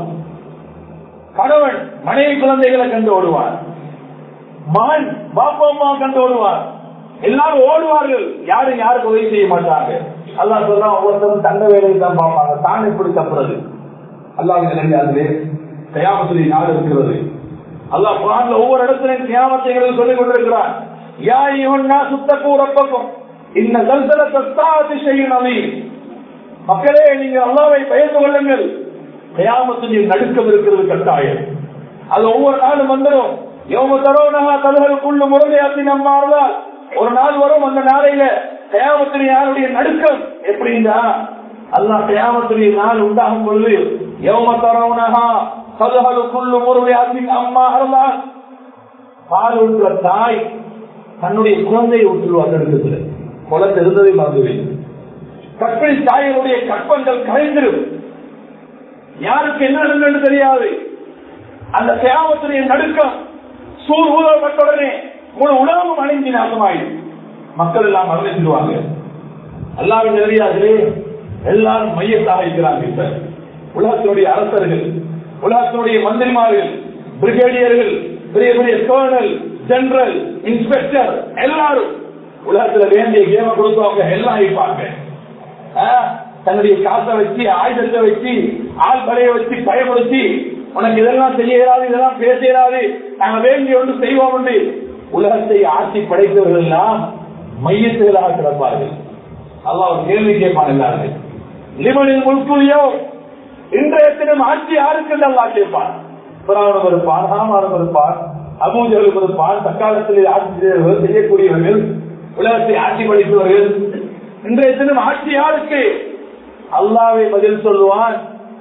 கணவன் மனைவி குழந்தைகளை கண்டு ஓடுவான் மகன் பாப்பா அம்மா கண்டு ஓடுவான் எல்லாரும் ஓடுவார்கள் யாரும் யாருக்கு உதவி செய்ய மாட்டாங்க அல்லாஹ் சொல்றான் ஒவ்வொருத்தரும் தங்க வேலையை தான் பார்ப்பாங்க தான் எப்படி தப்புறது அல்லாஹ் நிலையாதுலே கயாமத்துடைய நாடு இருக்கிறது அல்லாஹ் குரான்ல ஒவ்வொரு இடத்திலும் கியாமத்தை எங்களுக்கு சொல்லிக் கொண்டிருக்கிறான் யா யுவன்னா சுத்தக்கூ ரப்பக்கும் இன்ன சல்சலத்த சாதி செய்யும் அமீன் மக்களே நீங்க அல்லாவை பயந்து கொள்ளுங்கள் கயாமத்தின் நடுக்கம் இருக்கிறது கட்டாயம் அது ஒவ்வொரு நாளும் வந்துடும் எவ்வளவு தரோனகா தலகளுக்குள்ள முறையாத்தி நம்மாறுதான் ஒரு நாள் வரும் அந்த நாளையில கயாமத்தின் யாருடைய நடுக்கம் எப்படின்னா அல்லாஹ் கயாமத்துடைய நாள் உண்டாகும் பொழுது எவ்வளவு தரோனகா தலகளுக்குள்ள முறையாத்தின் அம்மா அருளான் பால் ஊற்ற தாய் தன்னுடைய குழந்தையை ஊற்றுவார் நடுக்கத்தில் குழந்தை இருந்ததை மறந்துவேன் கற்பிணி தாயினுடைய கற்பங்கள் கரைந்திரும் யாருக்கு என்ன நடந்தது தெரியாது அந்த தியாகத்துடைய நடுக்கம் சூர் ஊதப்பட்டவுடனே முழு உலகம் அணிஞ்சி நாசமாயிடும் மக்கள் எல்லாம் மரணிச்சிடுவாங்க எல்லாரும் தெரியாதே எல்லாரும் மையத்தாக இருக்கிறாங்க இப்ப உலகத்தினுடைய அரசர்கள் உலகத்தினுடைய மந்திரிமார்கள் பிரிகேடியர்கள் பெரிய பெரிய கர்னல் ஜெனரல் இன்ஸ்பெக்டர் எல்லாரும் உலகத்துல வேண்டிய கேம கொடுத்தவங்க எல்லாம் இருப்பாங்க தன்னுடைய காசை வச்சு ஆயுதத்தை வச்சு ஆள் படையை வச்சு பயப்படுத்தி உனக்கு இதெல்லாம் செய்ய இயலாது இதெல்லாம் பேச இயலாது நாங்க வேண்டிய ஒன்று செய்வோம் என்று உலகத்தை ஆட்சி படைத்தவர்கள் எல்லாம் மையத்துகளாக கிடப்பார்கள் அல்லாஹ் ஒரு கேள்வி கேட்பான் எல்லாரும் லிமனில் முழுக்குலியோ இன்றைய தினம் ஆட்சி யாருக்கு அல்லா கேட்பான் பிராவணம் இருப்பான் ஹாமானம் இருப்பான் அபூஜலும் இருப்பான் தக்காலத்தில் ஆட்சி செய்யக்கூடியவர்கள் உலகத்தை ஆட்சி படைத்தவர்கள் இன்றைய தினம் ஆட்சி யாருக்கு அல்லாவை பதில் சொல்லுவான்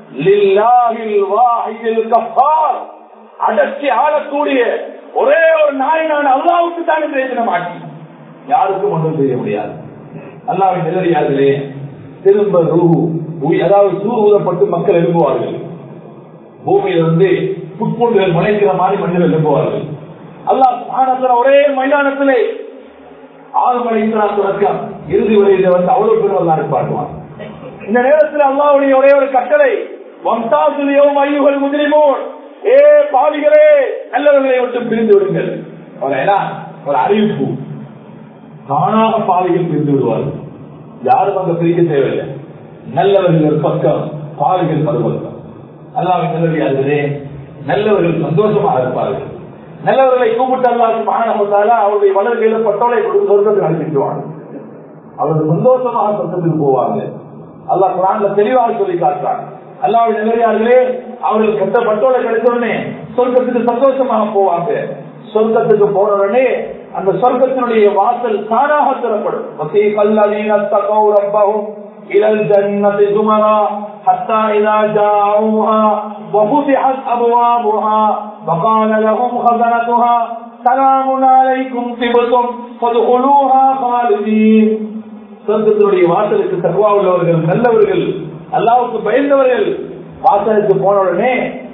அடக்கி ஆளக்கூடிய ஒரே ஒரு நாய் நான் அல்லாவுக்கு தான் இன்றைய தினம் ஆட்சி யாருக்கும் ஒன்றும் செய்ய முடியாது அல்லாவை நிலையார்களே திரும்ப ரூஹு அதாவது சூர் ஊதப்பட்டு மக்கள் எழுப்புவார்கள் பூமியில வந்து புட்பூண்டுகள் முளைக்கிற மாதிரி மனிதர்கள் எழுப்புவார்கள் அல்லாஹ் ஒரே மைதானத்திலே ஆறு மணி தொடக்கம் இறுதி வரையில வந்து அவ்வளவு பேர் அல்லா இருப்பாட்டுவான் இந்த நேரத்தில் அல்லாவுடைய ஒரே ஒரு கட்டளை வம்சாசுலியோ மையுகள் முதிரிமோன் ஏ பாவிகளே நல்லவர்களை விட்டு பிரிந்து விடுங்கள் ஒரு அறிவிப்பு தானாக பாவிகள் பிரிந்து விடுவார்கள் யாரும் அங்க பிரிக்க தேவையில்லை நல்லவர்கள் பக்கம் பாவிகள் மறுபக்கம் அல்லாவின் நல்லவியார்களே நல்லவர்கள் சந்தோஷமாக இருப்பார்கள் நல்லவர்களை கூப்பிட்டு அல்லாஹ் மாணவர்களால அவருடைய வளர்கையில பட்டோலை கொடுத்து சொர்க்கத்துக்கு அனுப்பிடுவாங்க அவர்கள் சந்தோஷமாக சொர்க்கத்துக்கு போவாங்க அல்லாஹ் குரான்ல தெளிவாக சொல்லி காட்டுறாங்க அல்லாவுடைய நிலையார்களே அவர்கள் கெட்ட பட்டோலை கிடைச்ச உடனே சொர்க்கத்துக்கு சந்தோஷமாக போவாங்க சொர்க்கத்துக்கு போன உடனே அந்த சொர்க்கத்தினுடைய வாசல் தானாக திறப்படும் إلى الجنة زمرا حتى إذا جاءوها وفتحت أبوابها وقال لهم خزنتها سلام عليكم طبتم فادخلوها خالدين சொர்க்கத்தினுடைய வாசலுக்கு தர்வா உள்ளவர்கள் நல்லவர்கள் அல்லாவுக்கு பயந்தவர்கள் வாசலுக்கு போன உடனே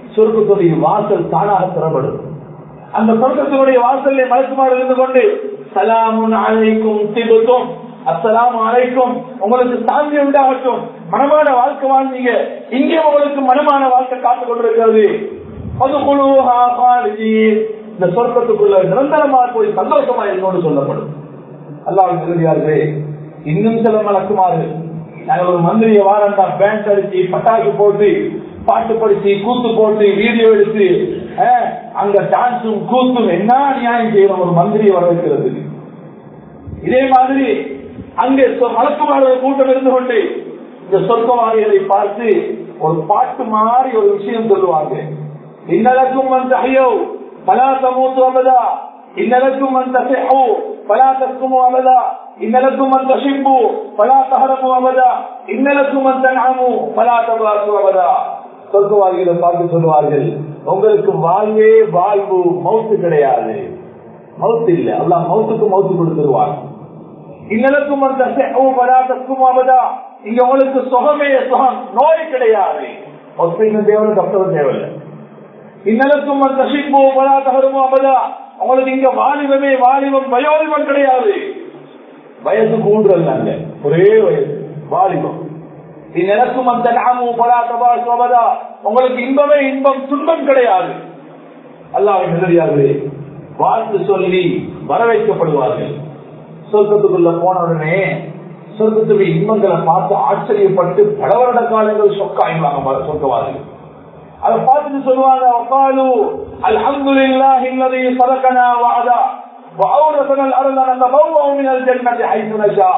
சொர்க்கத்துடைய வாசல் தானாக திறப்படும் அந்த சொர்க்கத்தினுடைய வாசலை மலக்குமார் இருந்து கொண்டு சலாமுன் அழைக்கும் திபுத்தும் அஸ்ஸலாம் அலைக்கும் உங்களுக்கு சாந்தி உண்டாகட்டும் மனமான வாழ்க்கை வாழ்ந்தீங்க இங்கே உங்களுக்கு மனமான வாழ்க்கை காத்துக் கொண்டிருக்கிறது பதுகுழுஹா காலிதீன். இந்த சொர்க்கத்துக்குள்ள நிரந்தரமாக போய் சந்தோஷமா இருக்கணும்னு சொல்லப்படும் அல்லாஹ் சொல்லியார்களே இன்னும் சில மலக்குமாறு நாங்கள் ஒரு மந்திரிய வாரண்டா பேண்ட் அடிச்சு பட்டாசு போட்டு பாட்டு படிச்சு கூத்து போட்டு வீடியோ எடுத்து அஹ், அங்க டான்ஸும் கூத்தும் என்ன நியாயம் செய்யணும் ஒரு மந்திரியை வரவேற்கிறது இதே மாதிரி அங்கே சொ- மலக்குமார்கள் கூட்டம் இருந்து கொண்டு இந்த சொர்க்கவாதிகளை பார்த்து ஒரு பாட்டு மாதிரி ஒரு விஷயம் சொல்லுவாங்க இன்னலக்கும் வந்து ஐயோ பலா சமூத்து அபதா இன்னலக்கும் வந்து அசைஹோ பலா தஸ்குமோ அபதா இன்னலக்கும் வந்து அஷிம்பு பலா தஹரமு அபதா இன்னலக்கும் வந்து நாமு பலா தபாசு அபதா சொர்க்கவாதிகளை பார்த்து சொல்லுவார்கள் உங்களுக்கு வாழ்வே வாழ்வு மவுத்து கிடையாது மவுத்து இல்லை அல்லாஹ் மவுத்துக்கு மவுத்து கொடுத்துருவார் இன்னலுக்கும் அந்த பதார்த்தத்துக்கும் அவதா இங்க உங்களுக்கு சுகமே சுகம் நோய் கிடையாது ஒத்தையும் தேவையில்லை டாக்டரும் தேவையில்லை இன்னலுக்கும் அந்த சிப்போ பதார்த்தகருமோ அவதா உங்களுக்கு இங்க வாலிபமே வாலிபம் வயோதிபம் கிடையாது வயசு கூடுதல் நாங்க ஒரே வயசு வாலிபம் இந்நிலக்கும் அந்த நாமும் பதார்த்தபா சோபதா உங்களுக்கு இன்பமே இன்பம் துன்பம் கிடையாது அல்லாவின் நிலையாகவே வாழ்த்து சொல்லி வரவேற்கப்படுவார்கள் சொர்க்கத்துக்குள்ள போன உடனே சொர்க்கத்துடைய இன்பங்களை பார்த்து ஆச்சரியப்பட்டு பல வருட காலங்கள் சொக்காய்வாங்க சொர்க்கவாதிகள் அதை பார்த்துட்டு சொல்லுவாங்க வக்காலு அல்ஹம்துலில்லாஹி அல்லதி சதகனா வஅதா வஅௌரஸனா الارض نتبوأ من الجنة حيث نشاء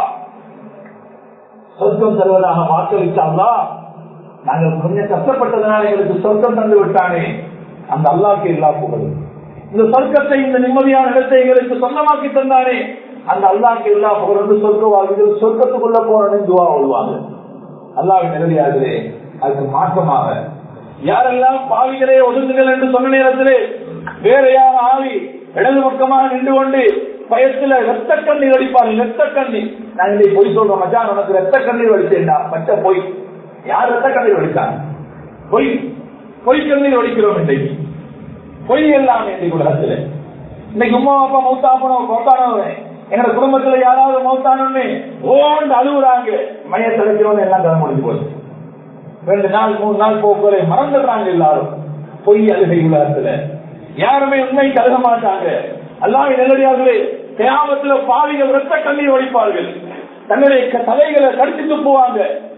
சொர்க்கம் தருவதாக வாக்களித்தாங்களா நாங்கள் கொஞ்சம் கஷ்டப்பட்டதுனால எங்களுக்கு சொர்க்கம் தந்து விட்டானே அந்த அல்லாஹ்க்கு எல்லா புகழும் இந்த சொர்க்கத்தை இந்த நிம்மதியான இடத்தை எங்களுக்கு சொந்தமாக்கி தந்தானே அந்த அல்லாஹ்க்கு எல்லா புகழும் சொர்க்கவாதிகள் சொர்க்கத்துக்குள்ள போறேன்னு துவா வருவாங்க அல்லாஹ் நிலையாகவே அதுக்கு மாற்றமாக யாரெல்லாம் பாவிகளே ஒதுங்குங்கள் என்று சொன்ன நேரத்திலே வேற யார் ஆவி இடது பக்கமாக நின்று கொண்டு பயத்துல ரத்த கண்ணீர் வடிப்பாங்க ரத்த கண்ணீர் நான் இன்னைக்கு பொய் சொல்றோம் மச்சான் உனக்கு ரத்த கண்ணீர் வடிச்சேன்டா பச்சை பொய் யார் ரத்த கண்ணீர் வடிச்சாங்க பொய் பொய் கண்ணீர் வடிக்கிறோம் இன்றைக்கு பொய் எல்லாம் இன்னைக்கு உலகத்துல இன்னைக்கு உமா அப்பா மௌத்தாப்பனோம் மௌத்தானவன் எங்க குடும்பத்துல யாராவது மௌத்தானோன்னு ஓண்டு அழுகுறாங்க மைய தலைக்கிறோம் எல்லாம் தர முடிஞ்சு போச்சு ரெண்டு நாள் மூணு நாள் போக்குவரை மறந்துடுறாங்க எல்லாரும் பொய் அழுகை உலகத்துல யாருமே உண்மை கருத மாட்டாங்க அல்லாஹ் நல்லடியார்களே கிராமத்துல பாவிகள் ரத்த கண்ணீர் வடிப்பார்கள் தன்னுடைய க- தலைகளை கடிச்சு துப்புவாங்க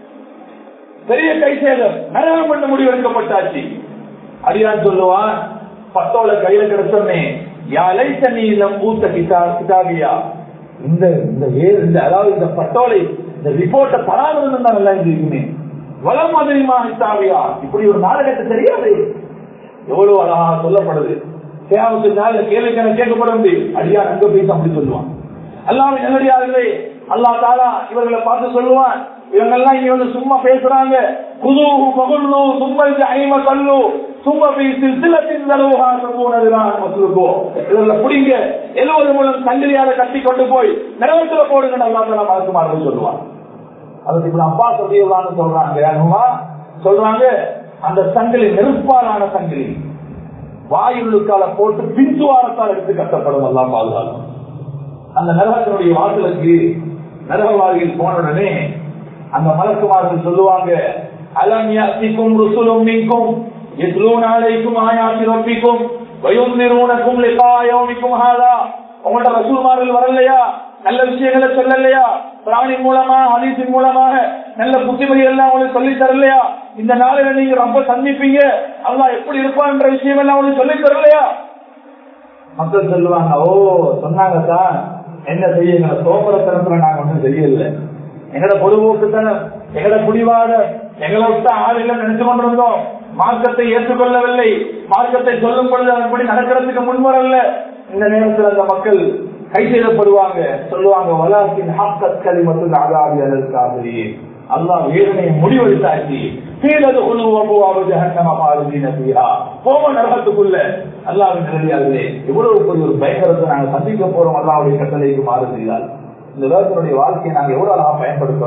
பெரிய கை சேதம் நரகம் பண்ண முடிவு எடுக்கப்பட்டாச்சு அடியான் சொல்லுவான் பத்தோல கையில கிடைச்சோன்னே யாலை தண்ணீரம் பூத்த கிதா கிதாபியா இந்த இந்த ஏ- இந்த அதாவது இந்த பட்டோலை இந்த ரிப்போர்ட்டை தராமல் இருந்தா நல்லா இருக்குமே வளம் மாதிரிமா கிதாபியா இப்படி ஒரு நாடகத்தை தெரியாது எவ்வளவு அழகா சொல்லப்படுது கேவத்து நாள் கேள்விக்கான கேட்கப்படும் அடியான் அங்க போய் அப்படி சொல்லுவான் அல்லாம நல்லடியார்களே அல்லா தாலா இவர்களை பார்த்து சொல்லுவான் இவங்கெல்லாம் இங்க வந்து சும்மா பேசுறாங்க குதூஹு பகுல்லு சும்மல் ஐம கல்லு சும்மா பேசி சிலத்தின் தலவுகா போனதுதான் மசூருக்கோ இவர்களை பிடிங்க எழுவது மூலம் சங்கிலியால கட்டி கொண்டு போய் நிறவத்துல போடுங்க அல்லா தாலா மலக்குமார்கள் சொல்லுவான் அதுக்கு இப்ப அப்பா சொல்லியலான்னு சொல்றாங்க அனுமா சொல்றாங்க அந்த சங்கிலி நெருப்பாலான சங்கிலி வாயுள்ளுக்கால போட்டு பின்துவாரத்தால் எடுத்து கட்டப்படும் எல்லாம் பாதுகாக்கும் அந்த நரகத்தினுடைய வாசலுக்கு நரகவாதிகள் போன உடனே அந்த மலக்குமார்கள் சொல்லுவாங்க அலம் யாத்திக்கும் ருசுலும் நீக்கும் எத்லூன் அலைக்கும் ஆயாத்தி ரப்பிக்கும் வயுந்திரூனக்கும் லிகாயோமிக்கும் ஹாதா உங்களோட ரசூல்மார்கள் வரலையா நல்ல விஷயங்களை சொல்லலையா பிராணி மூலமா ஹதீஸின் மூலமாக நல்ல புத்திமதி எல்லாம் உங்களுக்கு சொல்லி தரலையா இந்த நாளில நீங்க ரொம்ப சந்திப்பீங்க அல்லாஹ் எப்படி இருப்பான்ற விஷயம் எல்லாம் உங்களுக்கு சொல்லி தரலையா மக்கள் சொல்லுவாங்க ஓ சொன்னாங்க தான் என்ன செய்ய எங்களை சோபரத்தனத்துல நாங்க ஒண்ணும் செய்யல எங்கட பொதுபோக்கு தனம் எங்கட குடிவாத எங்களை விட்டு ஆள் இல்லை நினைச்சு கொண்டிருந்தோம் மார்க்கத்தை ஏற்றுக்கொள்ளவில்லை மார்க்கத்தை சொல்லும் பொழுது அதன்படி நடக்கிறதுக்கு முன்வரல இந்த நேரத்தில் அந்த மக்கள் கை செய்யப்படுவாங்க சொல்லுவாங்க வலாக்கின் ஹாக்கத் கலிமத்து ஆகாதி அதற்காக அல்லாஹ் வேதனையை முடிவெடுத்தாச்சு கீழது உணவு ஜஹன்னம பாரதீன பீஹா போம நரகத்துக்குள்ள அல்லாவின் நிலையாகவே எவ்வளவு பெரிய ஒரு பயங்கரத்தை நாங்க சந்திக்க போறோம் அல்லாவுடைய கட்டளைக்கு மாறு செய்தால் இந்த உலகத்தினுடைய வாழ்க்கையை நாங்க எவ்வளவு அழகா பயன்படுத்தணும்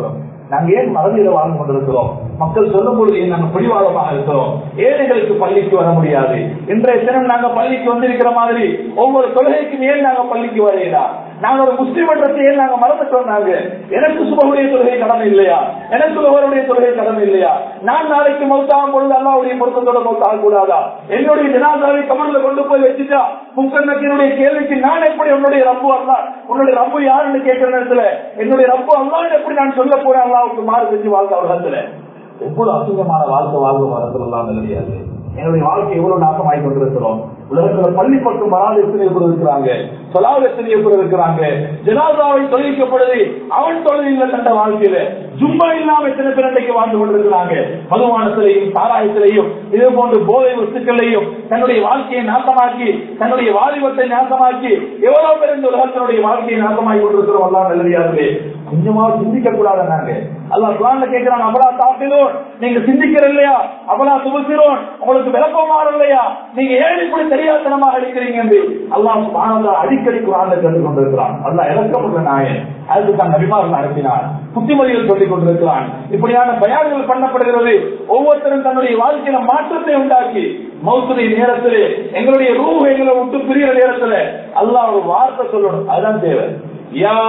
நாங்க ஏன் மறதியில வாழ்ந்து கொண்டிருக்கிறோம் மக்கள் சொல்லும் பொழுது ஏன் நாங்க பிடிவாதமாக இருக்கிறோம் ஏழைகளுக்கு பள்ளிக்கு வர முடியாது இன்றைய தினம் நாங்க பள்ளிக்கு வந்திருக்கிற மாதிரி ஒவ்வொரு தொழுகைக்கும் ஏன் நாங்க பள்ளிக்கு வரையிடா நாங்க ஒரு முஸ்லிம் மன்றத்தை ஏன் நாங்க மறந்துட்டோம் நாங்க எனக்கு சுபகுடைய தொழுகை கடமை இல்லையா எனக்கு ஒருவருடைய தொழுகை கடமை இல்லையா நான் நாளைக்கு மௌத்தாகும் பொழுது அல்லாவுடைய பொருத்தத்தோட மௌத்தாக கூடாதா என்னுடைய ஜனாதாவை கமல்ல கொண்டு போய் வச்சுட்டா முக்கண்ணத்தினுடைய கேள்விக்கு நான் எப்படி உன்னுடைய ரப்பு அல்லா உன்னுடைய ரப்பு யாருன்னு கேட்கிற நேரத்துல என்னுடைய ரப்பு அல்லான்னு எப்படி நான் சொல்ல போறேன் அல்லாவுக்கு மாறு செஞ்சு வாழ்க்கை உலகத்துல எவ்வளவு அசுங்கமான வாழ்க்கை வாழ்க்கை வரத்துல எல்லாம் தெரியாது எங்களுடைய வாழ்க்கை எவ்வளவு நாசமாய் கொண்டிருக்கிறோம் உலகத்துல பள்ளி பக்கம் வராது எத்தனை பேர் இருக்கிறாங்க சொலாவது எத்தனை பேர் இருக்கிறாங்க ஜனாதாவை தொழிலிக்கப்படுது அவன் தொழிலில் தந்த வாழ்க்கையில ஜும்மா இல்லாம எத்தனை பேர் அன்றைக்கு வாழ்ந்து கொண்டிருக்கிறாங்க மதுவானத்திலையும் சாராயத்திலையும் இதே போன்று போதை வஸ்துக்களையும் தன்னுடைய வாழ்க்கையை நாசமாக்கி தன்னுடைய வாலிபத்தை நாசமாக்கி எவ்வளவு பேர் இந்த உலகத்தினுடைய வாழ்க்கையை நாசமாக்கி கொண்டிருக்கிறோம் எல்லாம் நல்லதாகவே கொஞ்சமா சிந்திக்க கூடாது நாங்க அல்லா குரான்ல கேட்கிறாங்க அவளா தாப்பிலோன் நீங்க சிந்திக்கிற இல்லையா அவளா துபசிரோன் உங்களுக்கு விளக்கமாறு இல்லையா நீங்க ஏன் இப்படி தெரியாதனமாக இருக்கிறீங்க என்று அல்லாஹ் சுபானந்தா அடிக்கடி குரான்ல கேட்டுக் கொண்டிருக்கிறான் அல்லா இறக்கப்படுற நாயன் அதுக்கு தான் நபிமார்கள் நடத்தினார் புத்திமதிகள் சொல்லிக் கொண்டிருக்கிறான் இப்படியான பயான்கள் பண்ணப்படுகிறது ஒவ்வொருத்தரும் தன்னுடைய வாழ்க்கையில மாற்றத்தை உண்டாக்கி மௌத்துடைய நேரத்திலே எங்களுடைய ரூ எங்களை விட்டு பிரிகிற நேரத்துல அல்லாஹ் ஒரு வார்த்தை சொல்லணும் அதுதான் தேவை يا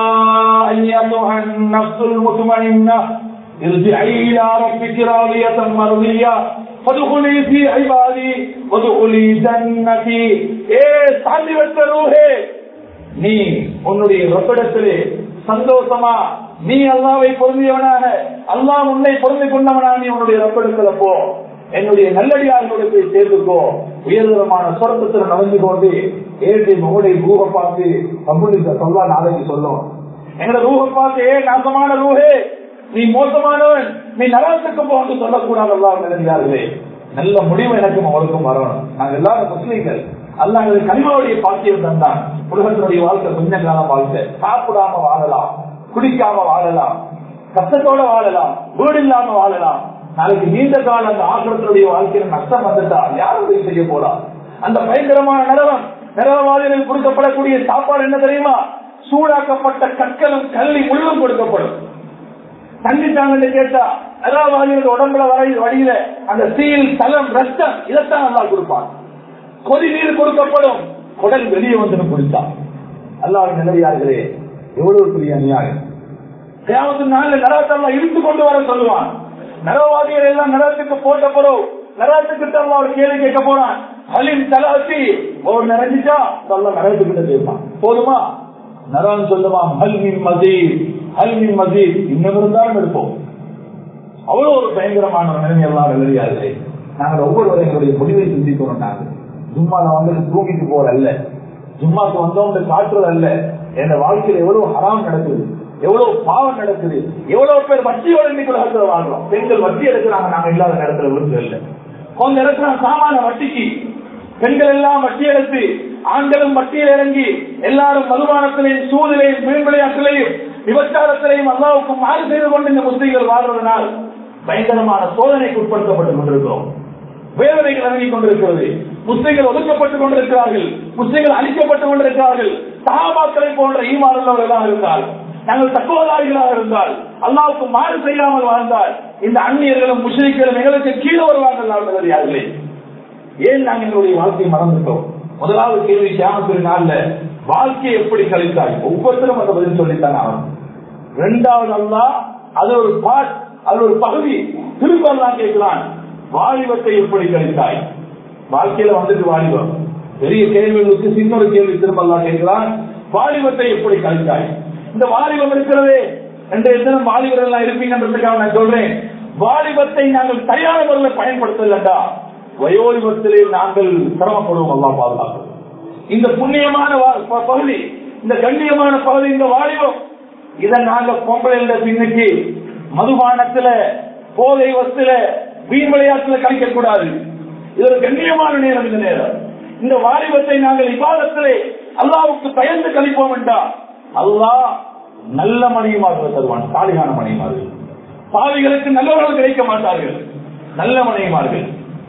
أيتها النفس المطمئنة ارجعي إلى ربك راضية مرضية فادخلي في عبادي وادخلي جنتي ஏ சாந்தி பெற்ற ரூஹே நீ உன்னுடைய ரப்பிடத்திலே சந்தோஷமா நீ அல்லாவை பொருந்தியவனாக அல்லாஹ் உன்னை பொருந்தி கொண்டவனா நீ உன்னுடைய ரப்பிடத்துல போ என்னுடைய நல்லடியார்களோடு போய் சேர்ந்துக்கோ உயர்தரமான சொர்க்கத்தில் நடந்து கொண்டு ஏழை மகனை ரூப பார்த்து பம்புலிக்க சொல்லா நாளைக்கு சொல்லும் எங்களை ரூப பார்த்து ஏ நாசமான ரூஹே நீ மோசமானவன் நீ நரகத்துக்கு போன்னு சொல்லக்கூடாது எல்லாம் நினைக்கிறார்களே நல்ல முடிவு எனக்கும் அவருக்கும் வரணும் நாங்க எல்லாரும் முஸ்லீம்கள் அல்ல எங்களுக்கு கனிமாவுடைய பாக்கியம் தந்தான் உலகத்தினுடைய வாழ்க்கை கொஞ்ச காலம் வாழ்க்கை சாப்பிடாம வாழலாம் குடிக்காம வாழலாம் கஷ்டத்தோட வாழலாம் வீடு இல்லாம வாழலாம் நாளைக்கு நீண்ட கால அந்த ஆசிரத்தினுடைய வாழ்க்கையில நஷ்டம் வந்துட்டா யாரும் உதவி செய்ய போறா அந்த பயங்கரமான நரகம் நரகவாதிகள் கொடுக்கப்படக்கூடிய சாப்பாடு என்ன தெரியுமா சூடாக்கப்பட்ட கற்களும் கல்வி முள்ளும் கொடுக்கப்படும் தங்கிட்டாங்கன்னு கேட்டா நரகவாதிகள் உடம்புல வர வழியில அந்த சீல் தலம் ரத்தம் இதைத்தான் நல்லா கொடுப்பான் கொதி நீர் கொடுக்கப்படும் குடல் வெளியே வந்து குடித்தான் அல்லாஹ் நிலையார்களே எவ்வளவு பெரிய அநியாயம் தேவத்து நாள் நரகத்தெல்லாம் இழுத்து கொண்டு வர சொல்லுவான் நரவாதிகள் எல்லாம் நரகத்துக்கு போட்டப்படும் நரகத்துக்கு ஒரு கேள்வி கேட்க போறான் ஹலிம் தலாசி ஒரு நிறைஞ்சிட்டா சொல்ல நரகத்துக்கிட்ட கேட்பான் போதுமா நரகம் சொல்லுமா ஹல்மின் மசீத் ஹல்மின் மசீத் இன்னும் இருந்தாலும் இருப்போம் அவ்வளவு ஒரு பயங்கரமான ஒரு நிலைமை எல்லாம் வெளியாகிறே நாங்கள் ஒவ்வொருவரும் எங்களுடைய முடிவை சிந்திக்கணும் நாங்கள் ஜும்மால வந்து தூங்கிட்டு போற அல்ல ஜும்மாக்கு வந்தவங்க காட்டுறது அல்ல என் வாழ்க்கையில எவ்வளவு ஹராம் நடக்குது எவ்வளவு பாவம் நடக்குது எவ்வளவு பேர் வட்டியோட இன்னைக்கு உலகத்துல வாழ்றோம் பெண்கள் வட்டி எடுக்கிறாங்க நாங்க இல்லாத நேரத்துல விருது இல்லை கொஞ்ச இடத்துல சாமான வட்டிக்கு பெண்கள் எல்லாம் வட்டி எடுத்து ஆண்களும் வட்டியில் இறங்கி எல்லாரும் மதுபானத்திலையும் சூதிலையும் மீன் விளையாட்டிலையும் விபச்சாரத்திலையும் அல்லாவுக்கு மாறு செய்து கொண்டு இந்த முஸ்லீம்கள் வாழ்றதுனால் பயங்கரமான சோதனைக்கு உட்படுத்தப்பட்டுக் கொண்டிருக்கிறோம் வேதனைகள் இறங்கிக் கொண்டிருக்கிறது முஸ்லிம்கள் ஒதுக்கப்பட்டுக் கொண்டிருக்கிறார்கள் முஸ்லிம்கள் அழிக்கப்பட்டுக் கொண்டிருக்கிறார்கள் சகாபாக்களை போன்ற ஈமாறுள்ளவர்களாக இருந்தால் நாங்கள் தக்குவதாரிகளாக இருந்தால் அல்லாவுக்கு மாறு செய்யாமல் வாழ்ந்தால் இந்த அந்நியர்களும் முஸ்லிம்களும் எங்களுக்கு கீழே வருவார்கள் தெரியாதுங்களே ஏன் நாங்கள் எங்களுடைய வாழ்க்கையை மறந்துட்டோம் முதலாவது கேள்வி கியாமத்தின் நாள்ல வாழ்க்கையை எப்படி கழித்தாய் ஒவ்வொருத்தரும் அந்த பதில் சொல்லித்தான் ஆகணும் இரண்டாவது அல்லா அது ஒரு பாட் அது ஒரு பகுதி திரும்ப அல்லா கேட்கிறான் வாலிபத்தை எப்படி கழித்தாய் வாழ்க்கையில வந்துட்டு வாலிபம் பெரிய கேள்விகளுக்கு சின்ன ஒரு கேள்வி திரும்ப அல்லா கேட்கிறான் வாலிபத்தை எப்படி கழித்தாய் இந்த வாலிபம் இருக்கிறதே ரெண்டு தினம் வாலிபர் எல்லாம் இருப்பீங்கன்றதுக்காக நான் சொல்றேன் வாலிபத்தை நாங்கள் சரியான முறையில் பயன்படுத்தலண்டா வயோலிபத்திலே நாங்கள் சிரமப்படுவோம் அல்லா பாதுகாக்கும் இந்த புண்ணியமான வா- பகுதி இந்த கண்ணியமான பகுதி இந்த வாலிபம் இதை நாங்க பொம்பளை பின்னுக்கு மதுபானத்துல போதை வஸ்துல வீண் விளையாட்டுல கழிக்க கூடாது இது ஒரு கண்ணியமான நேரம் இந்த நேரம் இந்த வாலிபத்தை நாங்கள் இபாதத்திலே அல்லாவுக்கு பயந்து கழிப்போம் என்றா அல்லாஹ் நல்ல மனைவிமார்கள் தருவான் சாலிகான மனைவிமார்கள் பாவிகளுக்கு நல்லவர்கள் கிடைக்க மாட்டார்கள் நல்ல மனைவிமார்கள்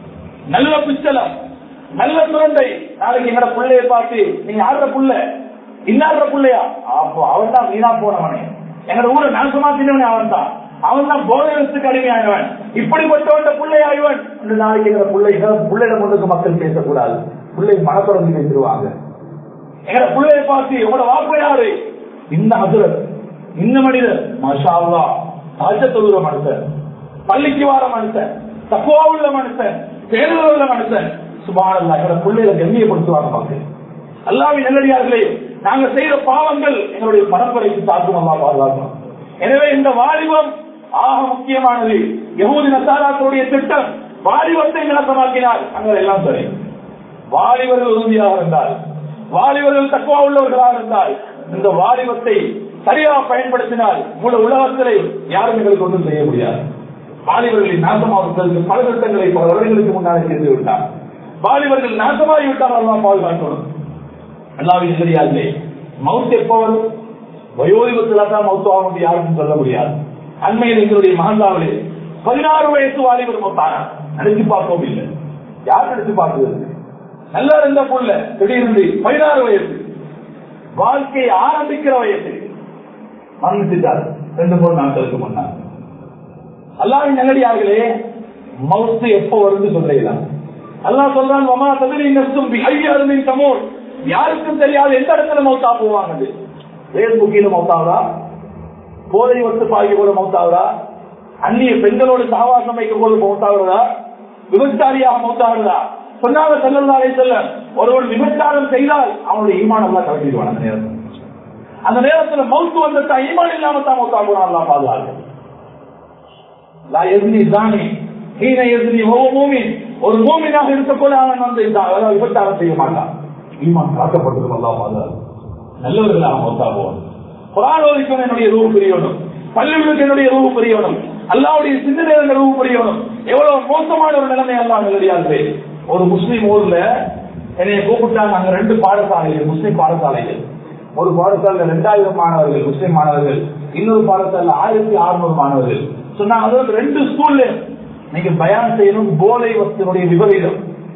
நல்ல பிச்சலம் நல்ல குழந்தை நாளைக்கு எங்கட பிள்ளைய பார்த்து நீங்க ஆடுற புள்ள இன்னாடுற புள்ளையா அப்போ அவன் தான் வீணா போனவனே எங்கட ஊரை நாசமா தின்னவனே அவன் தான் அவன் தான் போதனத்துக்கு அடிமையானவன் இப்படிப்பட்டவன் பிள்ளையாயவன் இந்த நாளைக்கு எங்க பிள்ளைகள் பிள்ளையிடம் முன்னுக்கு மக்கள் பேசக்கூடாது பிள்ளை மனப்பறந்து பேசிடுவாங்க எங்க பிள்ளைய பார்த்து உங்களோட வாப்ப யாரு இந்த ஹசரத் இந்த மனிதர் மஷா அல்லா தாஜ தொழுற மனுஷன் பள்ளிக்கு வார மனுஷன் தக்குவா உள்ள மனுஷன் தேர்தல் உள்ள மனுஷன் சுபானல்லா எங்களோட பிள்ளைகளை கண்ணியப்படுத்துவாங்க மக்கள் அல்லாவின் நல்லடியார்களே நாங்க செய்த பாவங்கள் எங்களுடைய பரம்பரைக்கு தாக்கும் அல்லா பாதுகாக்கணும் எனவே இந்த வாலிபம் ஆக முக்கியமானது யகூதி நசாராக்களுடைய திட்டம் வாலிபத்தை நிலப்பமாக்கினால் அங்கே எல்லாம் சரி வாலிபர்கள் உறுதியாக இருந்தால் வாலிபர்கள் தக்குவா உள்ளவர்களாக இருந்தால் இந்த வாலிபத்தை சரியாக பயன்படுத்தினால் முழு உலகத்திலே யாரும் எங்களுக்கு ஒன்றும் செய்ய முடியாது வாலிபர்களின் நாசமாவதற்கு பல திட்டங்களை பல வருடங்களுக்கு முன்னாலே செய்து விட்டார் வாலிபர்கள் நாசமாகி விட்டார் எல்லாம் பாதுகாக்கணும் அல்லாவின் சரியாகலே மவுத் எப்போ வரும் வயோதிபத்தில் தான் மவுத்து ஆகும் யாருக்கும் சொல்ல முடியாது அண்மையில் எங்களுடைய மகந்தாவிலே பதினாறு வயசு வாலிபர் மொத்தானா நினைச்சு பார்க்கவும் இல்லை யார் நினைச்சு பார்க்கிறது நல்லா இருந்த புள்ள திடீர்னு பதினாறு வயசு வாழ்க்கை ஆரம்பிக்கிற வயசு மரணிச்சுட்டார் ரெண்டு மூணு நாட்களுக்கு முன்னாள் அல்லாவின் நல்லடியார்களே மவுத்து எப்போ வருது சொல்லலாம் அல்லா சொல்றான் மமா தகுதி நஷ்டம் ஐயாயிரம் சமூர் யாருக்கும் தெரியாது எந்த இடத்துல மௌத்தா போவாங்க பேஸ்புக்கில மௌத்தாவதா போதை வத்து பாகி கூட மௌத்தாவதா அந்நிய பெண்களோடு சகவாசம் வைக்கும் போது மௌத்தாகிறதா விபச்சாரியாக மௌத்தாகிறதா சொன்னாங்க செல்லல்லாரே செல்ல ஒருவன் விபச்சாரம் செய்தால் அவனுடைய ஈமான் எல்லாம் கலக்கிடுவான் அந்த நேரத்தில் அந்த நேரத்துல மவுத்து வந்துட்டா ஈமான் இல்லாம தான் மௌத்தா போனா பாதுகாக்க லா எதிரி தானே ஹீன எதிரி ஒவ்வொரு மூமின் ஒரு மூமினாக இருக்கக்கூட அவன் வந்து இந்த விபச்சாரம் செய்ய மாட்டான் ஈமான் காக்கப்பட்டது அல்லா பாதுகாப்பு நல்லவர்களாக மௌத்தா போவான் புறாணோதிக்கும் என்னுடைய ரூபு பிரியணும் பள்ளிகளுக்கு என்னுடைய ரூபு பிரியணும் அல்லாவுடைய சிந்தனை ரூபு பிரியணும் எவ்வளவு மோசமான ஒரு நிலைமை எல்லாம் நிலையாது ஒரு முஸ்லீம் ஊர்ல என்னைய கூப்பிட்டாங்க அங்க ரெண்டு பாடசாலைகள் முஸ்லீம் பாடசாலைகள் ஒரு பாடசாலையில ரெண்டாயிரம் மாணவர்கள் முஸ்லீம் மாணவர்கள் இன்னொரு பாடசாலையில ஆயிரத்தி அறுநூறு மாணவர்கள் சொன்னாங்க அதாவது ரெண்டு ஸ்கூல்ல நீங்க பயான் செய்யணும் போதை வசத்தினுடைய விபரீதம்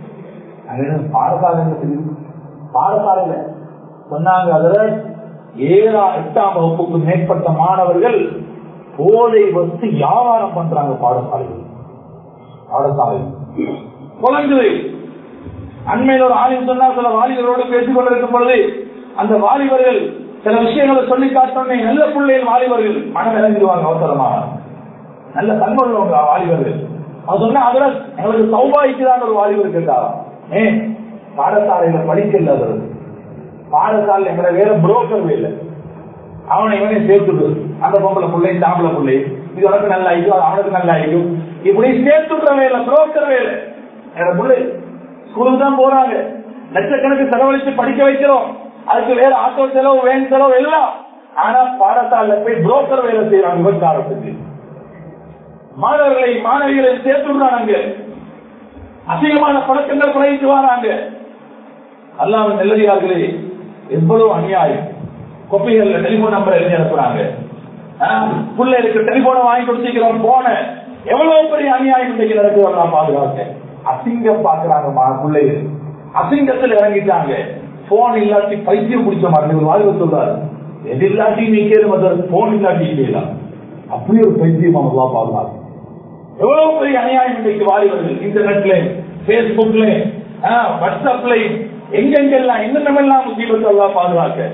பாடசாலை பாடசாலையில சொன்னாங்க அதுல ஏழா எட்டாம் வகுப்புக்கு மேற்பட்ட மாணவர்கள் போதை வச்சு வியாபாரம் பண்றாங்க பாடசாலைகள் பாடசாலை குழந்தை அண்மையில் ஒரு ஆலிம் சொன்னா சில வாலிபர்களோடு பேசிக் கொண்டிருக்கும் பொழுது அந்த வாலிபர்கள் சில விஷயங்களை சொல்லி காட்டோன்னே நல்ல பிள்ளைகள் வாலிபர்கள் மனம் இறங்கிடுவாங்க அவசரமாக நல்ல தன்மையுள்ளவங்க வாலிபர்கள் அவர் சொன்னா அதுல எங்களுக்கு சௌபாய்க்குதான் ஒரு வாலிபர் கேட்டாரா ஏ பாடசாலையில படிக்கல அவர் பாடசாலை எங்களை வேற புரோக்கர் வேலை அவனை இவனை சேர்த்துடு அந்த பொம்பளை பிள்ளை இந்த ஆம்பளை பிள்ளை இது உனக்கு நல்லா ஆயிடும் அது அவனுக்கு நல்லா ஆயிடும் இப்படி சேர்த்துடுற வேலை புரோக்கர் வேலை எங்க பிள்ளை ஸ்கூலுக்கு தான் போறாங்க லட்சக்கணக்கு செலவழித்து படிக்க வைக்கிறோம் அதுக்கு வேற ஆட்டோ செலவு வேன் செலவு எல்லாம் ஆனா பாடசாலையில போய் புரோக்கர் வேலை செய்யறாங்க விபச்சாரத்துக்கு மாணவர்களை மாணவிகளை சேர்த்துடுறாங்க அதிகமான பழக்கங்கள் குறைந்து வராங்க அல்லாம நெல்லடியார்களே எவ்வளவு அநியாயம் கொப்பைகள்ல டெலிபோன் நம்பர் எழுதி அனுப்புறாங்க பிள்ளைகளுக்கு டெலிபோனை வாங்கி கொடுத்துக்கிறோம் போன எவ்வளவு பெரிய அநியாயம் இன்றைக்கு நடக்குது நான் பாதுகாக்க அசிங்கம் பாக்குறாங்க பிள்ளைகள் அசிங்கத்தில் இறங்கிட்டாங்க போன் இல்லாட்டி பைத்தியம் பிடிச்ச மாதிரி ஒரு வாழ்வு சொல்றாரு எது இல்லாட்டி நீக்கே போன் இல்லாட்டி செய்யலாம் அப்படி ஒரு பைத்தியம் அவங்க பாதுகாக்க எவ்வளவு பெரிய அநியாயம் இன்றைக்கு வாலிபர்கள் இன்டர்நெட்ல பேஸ்புக்ல வாட்ஸ்அப்ல எங்கெங்கெல்லாம் என்னென்னமெல்லாம் முசீபத்து எல்லாம் பாதுகாக்க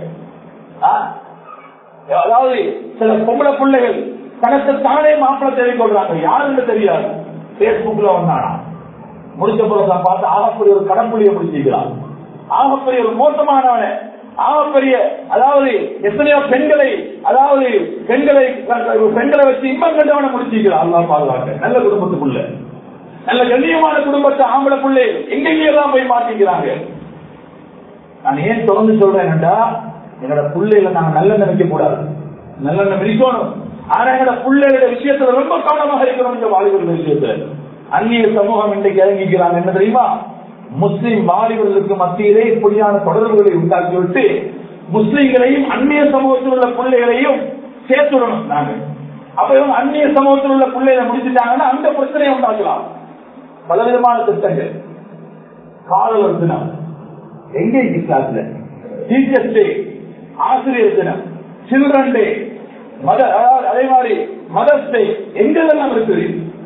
அதாவது சில பொம்பளை பிள்ளைகள் தனக்கு தானே மாப்பிள்ள தேடிக்கொள்றாங்க யாருன்னு தெரியாது பேஸ்புக்ல வந்தானா முடிச்ச பிறகு பார்த்து ஆகக்கூடிய ஒரு கடப்புள்ளியை முடிச்சிருக்கிறான் ஆகப்பெரிய ஒரு மோசமானவனை ஆகப்பெரிய அதாவது எத்தனையோ பெண்களை அதாவது பெண்களை பெண்களை வச்சு இன்பம் கண்டவனை முடிச்சிருக்கிறான் அல்லா பாதுகாக்க நல்ல குடும்பத்துக்குள்ள நல்ல கண்ணியமான குடும்பத்தை ஆம்பளை பிள்ளை எங்கெங்கெல்லாம் போய் மாட்டிக்கிறாங்க நான் ஏன் தொடர்ந்து சொல்றேன்டா என்னோட பிள்ளைகளை நாங்க நல்ல நினைக்க கூடாது நல்ல மிதிக்கணும் ஆனா எங்களோட பிள்ளைகளோட விஷயத்துல ரொம்ப கவனமாக இருக்கணும் இந்த வாலிபர்கள் விஷயத்துல அந்நிய சமூகம் இன்றைக்கு இறங்கிக்கிறாங்க என்ன தெரியுமா முஸ்லிம் வாலிபர்களுக்கு மத்தியிலே இப்படியான தொடர்புகளை உண்டாக்கிவிட்டு முஸ்லிம்களையும் அந்நிய சமூகத்தில் உள்ள பிள்ளைகளையும் சேர்த்துடணும் நாங்க அப்ப இவங்க அந்நிய சமூகத்தில் உள்ள பிள்ளைகளை முடிச்சுட்டாங்கன்னா அந்த பிரச்சனையை உண்டாக்கலாம் பலவிதமான திட்டங்கள் காதலர் தினம் எங்கேஜி கிளாஸ்ல டீச்சர்ஸ் டே ஆசிரியர் தினம் சில்ட்ரன் டே மத அதே மாதிரி மதத்தை எங்கெல்லாம் இருக்குது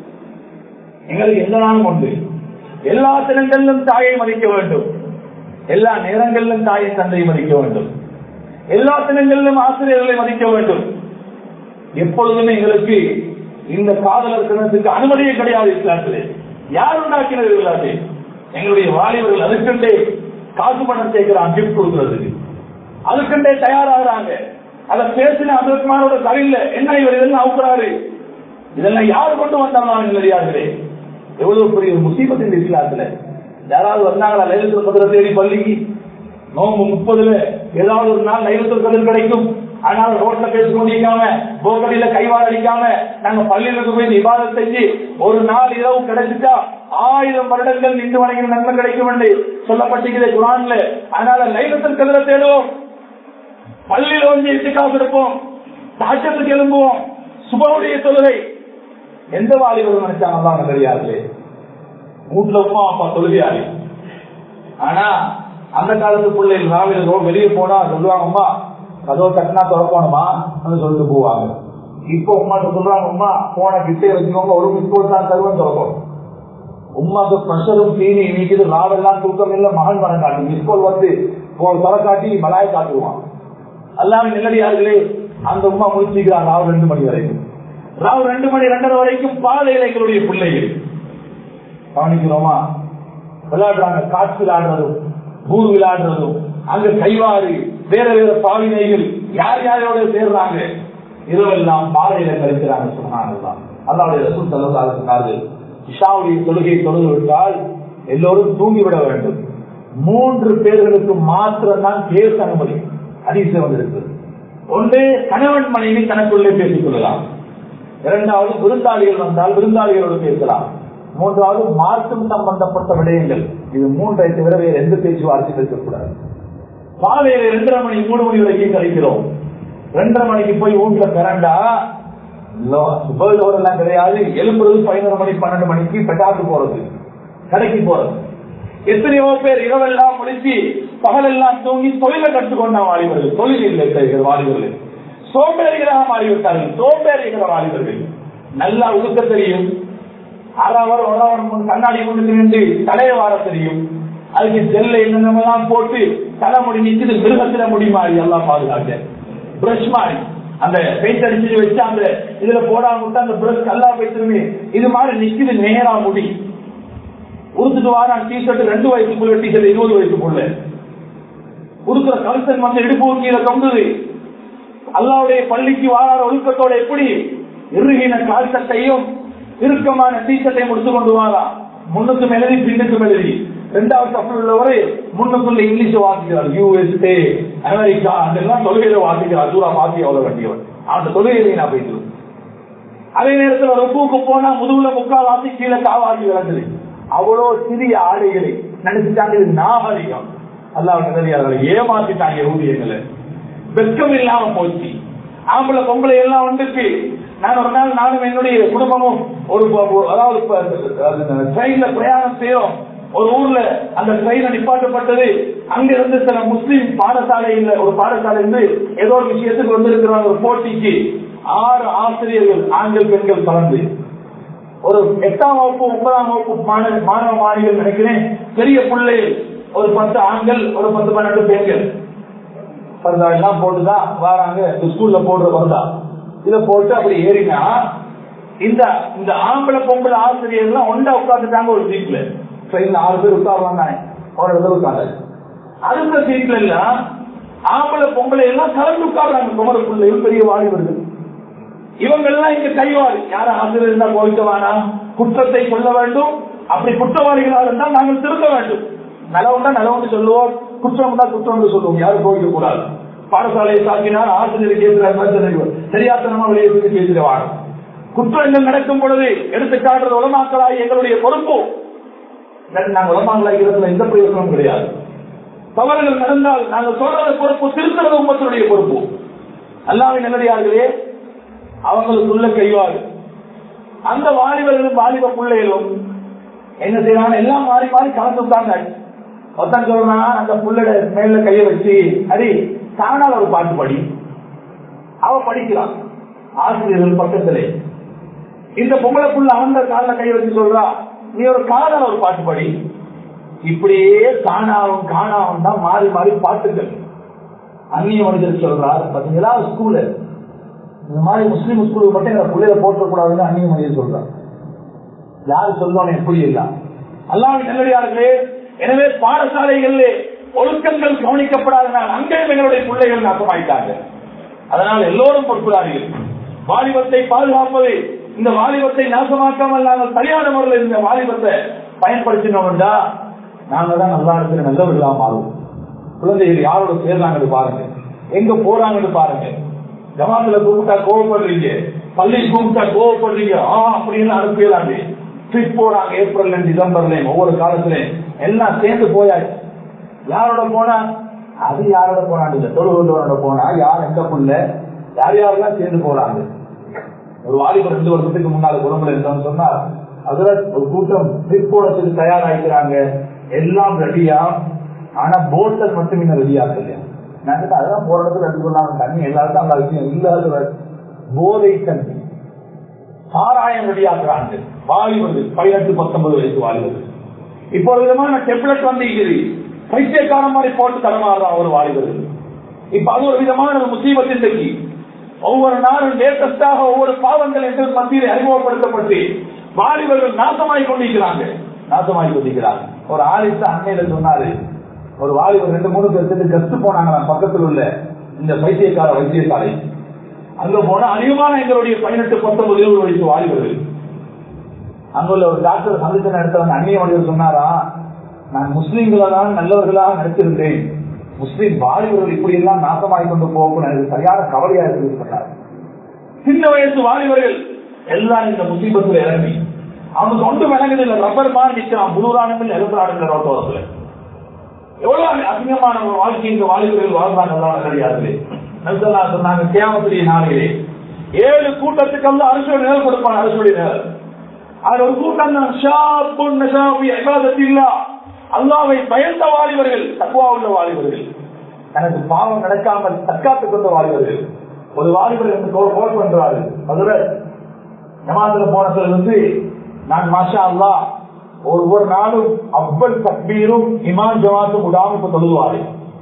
எங்களுக்கு எந்த நாளும் உண்டு எல்லா தினங்களிலும் தாயை மதிக்க வேண்டும் எல்லா நேரங்களிலும் தாயை தந்தையை மதிக்க வேண்டும் எல்லா தினங்களிலும் ஆசிரியர்களை மதிக்க வேண்டும் எப்பொழுதுமே எங்களுக்கு இந்த காதலர் தினத்துக்கு அனுமதியே கிடையாது இஸ்லாத்திலே யார் உண்டாக்கினது இல்லாது எங்களுடைய வாலிபர்கள் அதுக்கண்டே காசு பணம் சேர்க்கிறான் கிஃப்ட் கொடுக்கறதுக்கு அதுக்கண்டே தயாராகிறாங்க அதை பேசின அமிர்தமானோட சரியில்லை என்ன இவர் இதெல்லாம் அவுக்குறாரு இதெல்லாம் யார் கொண்டு வந்தாங்க தெரியாதுங்களே எவ்வளவு பெரிய ஒரு முசீபத் இந்த இஸ்லாத்துல யாராவது வந்தாங்களா லைலத்தில் கதிர தேடி பள்ளிக்கு நோம்பு முப்பதுல ஏதாவது ஒரு நாள் லைலத்தில் கதிர் கிடைக்கும் ஆனால் ரோட்ல பேசி கொண்டிருக்காம போக்கடியில கைவாள் அடிக்காம நாங்க பள்ளிகளுக்கு போய் விவாதம் செஞ்சு ஒரு நாள் இரவு கிடைச்சிட்டா ஆயிரம் வருடங்கள் நின்று வணங்கின நன்மை கிடைக்கும் என்று சொல்லப்பட்டிருக்கிறது குரான்ல அதனால லைலத்தில் கதிர தேடுவோம் பள்ளியில வந்து எட்டு காசு எடுப்போம் தாச்சத்துக்கு எழும்புவோம் சுபவுடைய தொழுகை எந்த வாலிபர் நினைச்சாங்க தெரியாது வீட்டுல உமா அப்பா தொழுகையாளி ஆனா அந்த காலத்து பிள்ளைகள் ராவில வெளியே போனா சொல்லுவாங்கம்மா கதவை தட்டினா திறக்கணுமா சொல்லிட்டு போவாங்க இப்போ உமாட்ட சொல்றாங்க உமா போன கிட்டே வச்சுக்கோங்க ஒரு மிஸ்கோல் தான் தருவன் திறக்கணும் உமாக்கு ப்ரெஷரும் தீனி இன்னைக்கு ராவெல்லாம் தூக்கம் இல்ல மகன் மரம் காட்டு மிஸ்கோல் வந்து தொலை காட்டி மலாய காட்டுவான் எல்லாமே நிலடியார்களே அந்த உமா முடிச்சுக்கிறாங்க ராவ் ரெண்டு மணி வரைக்கும் ராவ் ரெண்டு மணி ரெண்டரை வரைக்கும் பாதையில எங்களுடைய பிள்ளைகள் கவனிக்கிறோமா விளையாடுறாங்க காற்று விளையாடுறதும் பூர் விளையாடுறதும் அங்க கைவாறு வேற வேற பாவினைகள் யார் யாரோட சேர்றாங்க இரவெல்லாம் பாதையில கழிக்கிறாங்க சொன்னாங்கதான் அல்லாவுடைய ரசூல் தலைவராக சொன்னார்கள் இஷாவுடைய தொழுகை தொழுது விட்டால் எல்லோரும் தூங்கிவிட வேண்டும் மூன்று பேர்களுக்கு மாத்திரம் தான் பேச அனுமதி அதிசயம் வந்திருக்கு ஒன்று கணவன் மனைவி தனக்குள்ளே பேசிக் கொள்ளலாம் இரண்டாவது விருந்தாளிகள் வந்தால் விருந்தாளிகளோடு பேசலாம் மூன்றாவது மார்க்கம் சம்பந்தப்பட்ட விடயங்கள் இது மூன்றை தவிர வேறு எந்த பேச்சுவார்த்தையும் இருக்கக்கூடாது காலையில ரெண்டரை மணி மூணு மணி வரைக்கும் கிடைக்கிறோம் ரெண்டரை மணிக்கு போய் வீட்டுல பிறண்டா எல்லாம் கிடையாது எழுப்புறது பதினோரு மணி பன்னெண்டு மணிக்கு பெட்டாக்கு போறது கடைக்கு போறது எத்தனையோ பேர் இரவெல்லாம் முடிச்சு பகலெல்லாம் தூங்கி தொழிலை கற்றுக்கொண்ட வாலிபர்கள் தொழில் இல்லை வாலிபர்கள் சோம்பேறிகளாக மாறிவிட்டார்கள் சோம்பேறிகிற வாலிபர்கள் நல்லா உடுக்க தெரியும் அறவர் உறவர் கண்ணாடி கொண்டு நின்று தலையை வார தெரியும் அதுக்கு செல்ல என்னென்னலாம் போட்டு தலைமுடி நிற்குது மிருகத்தில முடி மாறி எல்லாம் பாதுகாக்க பிரஷ் மாறி அந்த பெயிண்ட் அடிச்சு வச்சு அந்த இதுல போடாம விட்டு அந்த பிரஷ் கல்லா போயிட்டுருமே இது மாதிரி நிக்குது நேரா முடி உடுத்துட்டு வாரான் டிஷர்ட் ரெண்டு வயசுக்குள்ள டிஷர்ட் இருபது வயசுக்குள்ள உடுக்கிற கல்சன் வந்து இடுப்பு கீழே தொங்குது அல்லாவுடைய பள்ளிக்கு வாராத ஒழுக்கத்தோட எப்படி இறுகின கால் சட்டையும் இறுக்கமான டீஷர்ட்டையும் முடித்து கொண்டு வாரா முன்னுக்கும் எழுதி பின்னுக்கும் எழுதி ரெண்டாவது தப்பு உள்ளவரை முன்னுக்குள்ள இங்கிலீஷ் வாசிக்கிறார் யூஎஸ்ஏ அமெரிக்கா அதெல்லாம் தொழுகையில வாசிக்கிறார் தூரா வாசி அவ்வளவு வேண்டியவன் அந்த தொழுகையில நான் போயிட்டு அதே நேரத்தில் ரொப்புக்கு போனா முதுகுல முக்கால் வாசி கீழே காவாசி விளங்குது அவ்வளோ சிறிய ஆடைகளை நினைச்சுட்டாங்க இது நாகரிகம் அல்லாஹ் நிலையாளர்களை ஏமாத்திட்டாங்க ஊழியர்களை வெட்கம் இல்லாம போச்சு ஆம்பளை பொம்பளை எல்லாம் வந்துட்டு நான் ஒரு நாள் நானும் என்னுடைய குடும்பமும் ஒரு அதாவது ட்ரெயின்ல பிரயாணம் செய்யறோம் ஒரு ஊர்ல அந்த ட்ரெயின நிப்பாட்டப்பட்டது அங்க இருந்து சில முஸ்லீம் பாடசாலையில் ஒரு பாடசாலை இருந்து ஏதோ ஒரு விஷயத்துக்கு வந்திருக்கிறாங்க ஒரு போட்டிக்கு ஆறு ஆசிரியர்கள் ஆண்கள் பெண்கள் கலந்து ஒரு எட்டாம் வகுப்பு ஒன்பதாம் வகுப்பு மாணவ மாணவ மாணவிகள் நினைக்கிறேன் பெரிய பிள்ளைகள் ஒரு பத்து ஆண்கள் ஒரு பத்து பன்னெண்டு பெண்கள் பரதா எல்லாம் போட்டுதான் வராங்க இந்த ஸ்கூல்ல போடுற பரதா இத போட்டு அப்படி ஏறினா இந்த இந்த ஆம்பளை பொம்பளை ஆசிரியர் எல்லாம் ஒண்டா உட்காந்துட்டாங்க ஒரு சீட்ல ட்ரெயின்ல ஆறு பேர் உட்காரலாம் தானே ஒரு இடத்துல உட்காந்து அடுத்த சீட்ல எல்லாம் ஆம்பளை பொம்பளை எல்லாம் கலந்து உட்காடுறாங்க குமர பிள்ளைகள் பெரிய வாலிபர்கள் இவங்க எல்லாம் இங்க கைவாறு யார ஆசிரியர் இருந்தா கோவிக்கவானா குற்றத்தை சொல்ல வேண்டும் அப்படி குற்றவாளிகளாக இருந்தால் நாங்கள் திருத்த வேண்டும் நலவுண்டா நலவுண்டு சொல்லுவோம் குற்றம் தான் குற்றம் சொல்லுவோம் யாரும் கோவிக்க கூடாது பாடசாலையை தாக்கினால் ஆசிரியர் கேட்கிறார் சரியாத்தனமா வெளியே பேசுகிறவாங்க குற்றங்கள் நடக்கும் பொழுது எடுத்து காட்டுறது உலமாக்களாய் எங்களுடைய பொறுப்பு நாங்கள் உலமாக்களாய் இருக்கிறதுல எந்த பிரயோஜனமும் கிடையாது தவறுகள் நடந்தால் நாங்கள் சொல்றது பொறுப்பு திருத்தறது உமத்தினுடைய பொறுப்பு அல்லாவை நல்லடியார்களே அவங்களுக்குள்ள கைவாறு அந்த வாலிபர்களும் வாலிப பிள்ளைகளும் என்ன செய்யறாங்க எல்லாம் மாறி மாறி கலந்து உட்கார்ந்து ஒருத்தன் சொல்றான் அந்த புள்ளட மேல கைய வச்சு அடி தானால் ஒரு பாட்டு படி அவ படிக்கிறான் ஆசிரியர்கள் பக்கத்திலே இந்த பொம்பளை புள்ள அந்த காலில் கை வச்சு சொல்றா நீ ஒரு காதல ஒரு பாட்டு படி இப்படியே காணாவும் காணாவும் தான் மாறி மாறி பாட்டுகள் அந்நிய மனிதர் சொல்றார் பாத்தீங்களா ஸ்கூலு இந்த மாதிரி முஸ்லீம் ஸ்கூலுக்கு மட்டும் எங்க பிள்ளைய போட்டக்கூடாதுன்னு அந்நிய மனிதர் சொல்றார் யாரு சொல்லணும் எப்படி இல்ல அல்லாவின் நல்லடியார்களே எனவே பாடசாலைகளிலே ஒழுக்கங்கள் கவனிக்கப்படாதனால் அங்கேயும் எங்களுடைய பிள்ளைகள் நாசமாயிட்டாங்க அதனால் எல்லோரும் பொறுப்புதார்கள் வாலிபத்தை பாதுகாப்பது இந்த வாலிபத்தை நாசமாக்காமல் நாங்கள் சரியான முறையில் இந்த வாலிபத்தை பயன்படுத்தினோம் என்றா நாங்க தான் நல்லா இருக்கிற நல்லவர்களா மாறும் குழந்தைகள் யாரோட சேர்றாங்கன்னு பாருங்க எங்க போறாங்கன்னு பாருங்க ஜமாத்துல கூப்பிட்டா கோவப்படுறீங்க பள்ளி கூப்பிட்டா கோவப்படுறீங்க ஆ அப்படின்னு அனுப்பிடலாமே ட்ரிப் போறாங்க ஏப்ரல் டிசம்பர்லயும் ஒவ்வொரு காலத்திலயும் எல்லாம் சேர்ந்து போயாச்சு யாரோட போனா அது யாரோட போனாங்க இல்ல தொழுகோட போனா யார் எங்க புள்ள யார் யாரெல்லாம் சேர்ந்து போறாங்க ஒரு வாலிபர் ரெண்டு வருஷத்துக்கு முன்னால குடும்பம் இருந்தோம்னு சொன்னா அதுல ஒரு கூட்டம் ட்ரிப் போறதுக்கு தயாராகிறாங்க எல்லாம் ரெடியா ஆனா போட்டல் மட்டும் இன்னும் ரெடியா இல்லையா நான் கேட்டேன், அதெல்லாம் போற இடத்துல ரெடி பண்ணாங்க தண்ணி எல்லாருக்கும் அந்த விஷயம் இல்லாத போதை தண்ணி சாராயம் ரெடியாக்குறாங்க வாலிபர்கள் பதினெட்டு பத்தொன்பது வயசு வாலிபர்கள் இப்போ ஒரு விதமான டெப்லெட் வந்து இருக்குது பைத்தியக்கார மாதிரி போட்டு தரமாறுறான் ஒரு வாலிபர்கள் இப்ப அது ஒரு விதமான ஒரு முசீபத்தின் தக்கி ஒவ்வொரு நாளும் லேட்டஸ்டாக ஒவ்வொரு பாவங்கள் எங்கள் மத்தியில் அறிமுகப்படுத்தப்பட்டு வாலிபர்கள் நாசமாய் கொண்டிருக்கிறாங்க நாசமாய் கொண்டிருக்கிறாங்க ஒரு ஆலித்த அண்மையில சொன்னாரு ஒரு வாலிபர் ரெண்டு மூணு பேர் சேர்ந்து கத்து போனாங்க பக்கத்தில் உள்ள இந்த பைத்தியக்கார வைத்தியசாலை அங்க போனா அதிகமான எங்களுடைய பதினெட்டு பத்தொன்பது இருபது வயசு வாலிபர்கள் அங்குள்ள ஒரு டாக்டர் சந்தித்த நேரத்தில் அந்த அந்நிய மனிதர் சொன்னாரா நான் முஸ்லீம்களை தான் நல்லவர்களாக நடித்திருந்தேன் முஸ்லீம் வாலிபர்கள் இப்படி எல்லாம் நாசமாய் கொண்டு போகும் எனக்கு சரியான கவலையா இருக்கு சொன்னார் சின்ன வயசு வாலிபர்கள் எல்லாம் இந்த முசீபத்துல இறங்கி அவனுக்கு ஒன்று விளங்குது இல்ல ரப்பர் மாதிரி நிற்கிறான் முழுரானுங்கள் எழுபதானுங்கள் ரோட்டோரத்துல எவ்வளவு அதிகமான ஒரு வாழ்க்கை இந்த வாலிபர்கள் வாழ்றாங்க கிடையாது நல்சல்லா சொன்னாங்க கேமத்துடைய நாளிலே ஏழு கூட்டத்துக்கு வந்து அரசுடைய நிழல் கொடுப்பான் அரசுடைய நிழல் அதுல ஒரு கூட்டம் தான் ஷாப்புன் நஷாபி இபாதத்தில்லா அல்லாவை பயந்த வாலிபர்கள் தக்குவா உள்ள வாலிபர்கள் எனக்கு பாவம் நடக்காமல் தற்காத்துக் கொண்ட வாலிபர்கள் ஒரு வாலிபர் என்று கோல் பண்றாரு அதுல ஜமாத்துல போனதுல இருந்து நான் மாஷா அல்லா ஒவ்வொரு நாளும் அவ்வள் தக்பீரும் இமான் ஜமாத்தும் விடாம இப்ப தொழுவாரு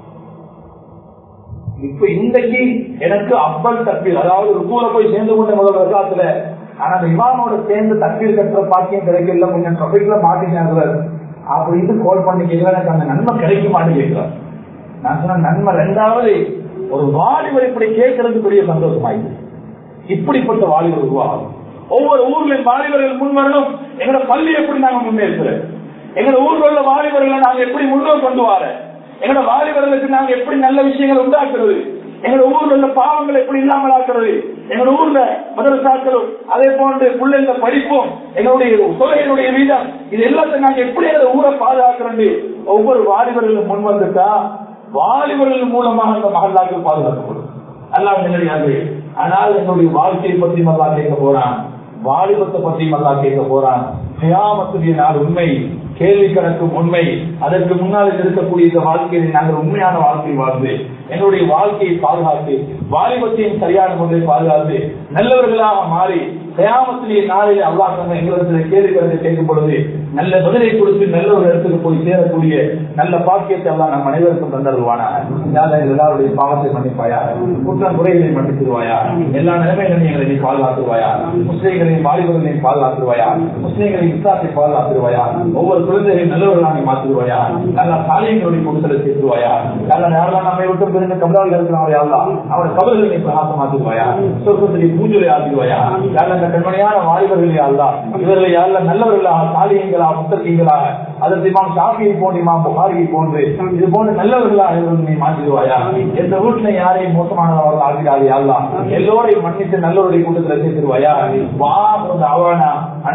இப்ப இன்றைக்கு எனக்கு அவ்வள் தக்பீர் அதாவது ருக்கூல போய் சேர்ந்து கொண்ட முதல் ரகாத்துல ஆனா அந்த இமாமோட சேர்ந்து தக்பீர் கட்டுற பாக்கியம் கிடைக்கல கொஞ்சம் ட்ரபிக்ல மாட்டிக்கிறாங்க அப்படின்னு கால் பண்ணி கேட்கல எனக்கு அந்த நன்மை கிடைக்க மாட்டேங்கிறார் நான் சொன்ன நன்மை ரெண்டாவது ஒரு வாலிபர் இப்படி கேட்கறதுக்கு பெரிய சந்தோஷமாயிடுது இப்படிப்பட்ட வாலிபர் உருவாகும் ஒவ்வொரு ஊர்ல வாலிபர்கள் முன் வரணும் எங்களோட பள்ளி எப்படி நாங்க முன்னேற்கிறோம் எங்களோட ஊர்ல உள்ள வாலிபர்களை நாங்க எப்படி முன்னோர் கொண்டு வர எங்களோட வாலிபர்களுக்கு நாங்க எப்படி நல்ல விஷயங்கள் உண்டாக்குறது எங்களோட ஊர்ல உள்ள பாவங்களை எப்படி இல்லாமல் ஆக்குறது எங்களோட ஊர்ல மதரசாக்களும் அதே போன்று பிள்ளைங்க படிப்போம் எங்களுடைய தொகையினுடைய வீதம் இது எல்லாத்தையும் நாங்க எப்படி அந்த ஊரை பாதுகாக்கிறது ஒவ்வொரு வாலிபர்களும் முன் வந்துட்டா வாலிபர்கள் மூலமாக அந்த மகல்லாக்கள் பாதுகாக்கப்படும் அல்லாஹ் நிலையாக ஆனால் என்னுடைய வாழ்க்கையை பற்றி மல்லா கேட்க போறான் வாலிபத்தை பற்றி மல்லா கேட்க போறான் கியாமத்துடைய நாள் உண்மை கேள்வி கணக்கும் உண்மை அதற்கு முன்னால் இருக்கக்கூடிய இந்த வாழ்க்கையில் நாங்கள் உண்மையான வாழ்க்கை வாழ்ந்து என்னுடைய வாழ்க்கையை பாதுகாத்து வாலிபத்தையும் சரியான முறையில் பாதுகாத்து நல்லவர்களாக மாறி கயாமத்திலேயே நாளில் அல்லாஹ் எங்களுக்கு கேள்வி கணக்கு கேட்கும் பொழுது நல்ல பதிலை கொடுத்து நல்ல ஒரு இடத்துக்கு போய் சேரக்கூடிய நல்ல பாக்கியத்தை எல்லாம் நம் அனைவருக்கும் தந்தருவானா எல்லாருடைய பாவத்தை மன்னிப்பாயா குற்றம் குறைகளை மன்னித்துருவாயா எல்லா நிலைமைகளையும் எங்களை நீ பாதுகாத்துருவாயா முஸ்லீம்களையும் வாலிபர்களையும் பாதுகாத்துருவாயா முஸ்லீம்களின் இஸ்லாத்தை பாதுகாத்துருவாயா ஒவ்வொரு குழந்தைகளையும் நல்லவர்களாக நீ மாற்றுவாயா நல்ல சாலியங்களுடைய கொடுத்தலை சேர்த்துருவாயா நல்ல யாரெல்லாம் நம்மை விட்டு பிரிந்த கபலாவில் இருக்கிறாங்க யாரெல்லாம் அவர் கபல்களை பிரகாசமாக்குவாயா சொர்க்கத்திலே பூஜை ஆக்குவாயா யாரெல்லாம் இந்த கண்மணியான வாலிபர்கள் யாரெல்லாம் இவர்களை யாரெல்லாம் நல்லவர்களாக சாலியங்களா முத்தகீங்களாக அதற்கு இமாம் ஷாஃபியை போன்று இமாம் புகாரியை போன்று இது போன்ற நல்லவர்களாக இவர்கள் நீ மாற்றிடுவாயா எந்த வீட்டுல யாரையும் மோசமானவர்கள் ஆகிறார்கள் யாரெல்லாம் எல்லோரையும் மன்னித்து நல்லவருடைய கூட்டத்தில் சேர்த்துருவாயா வா அவனா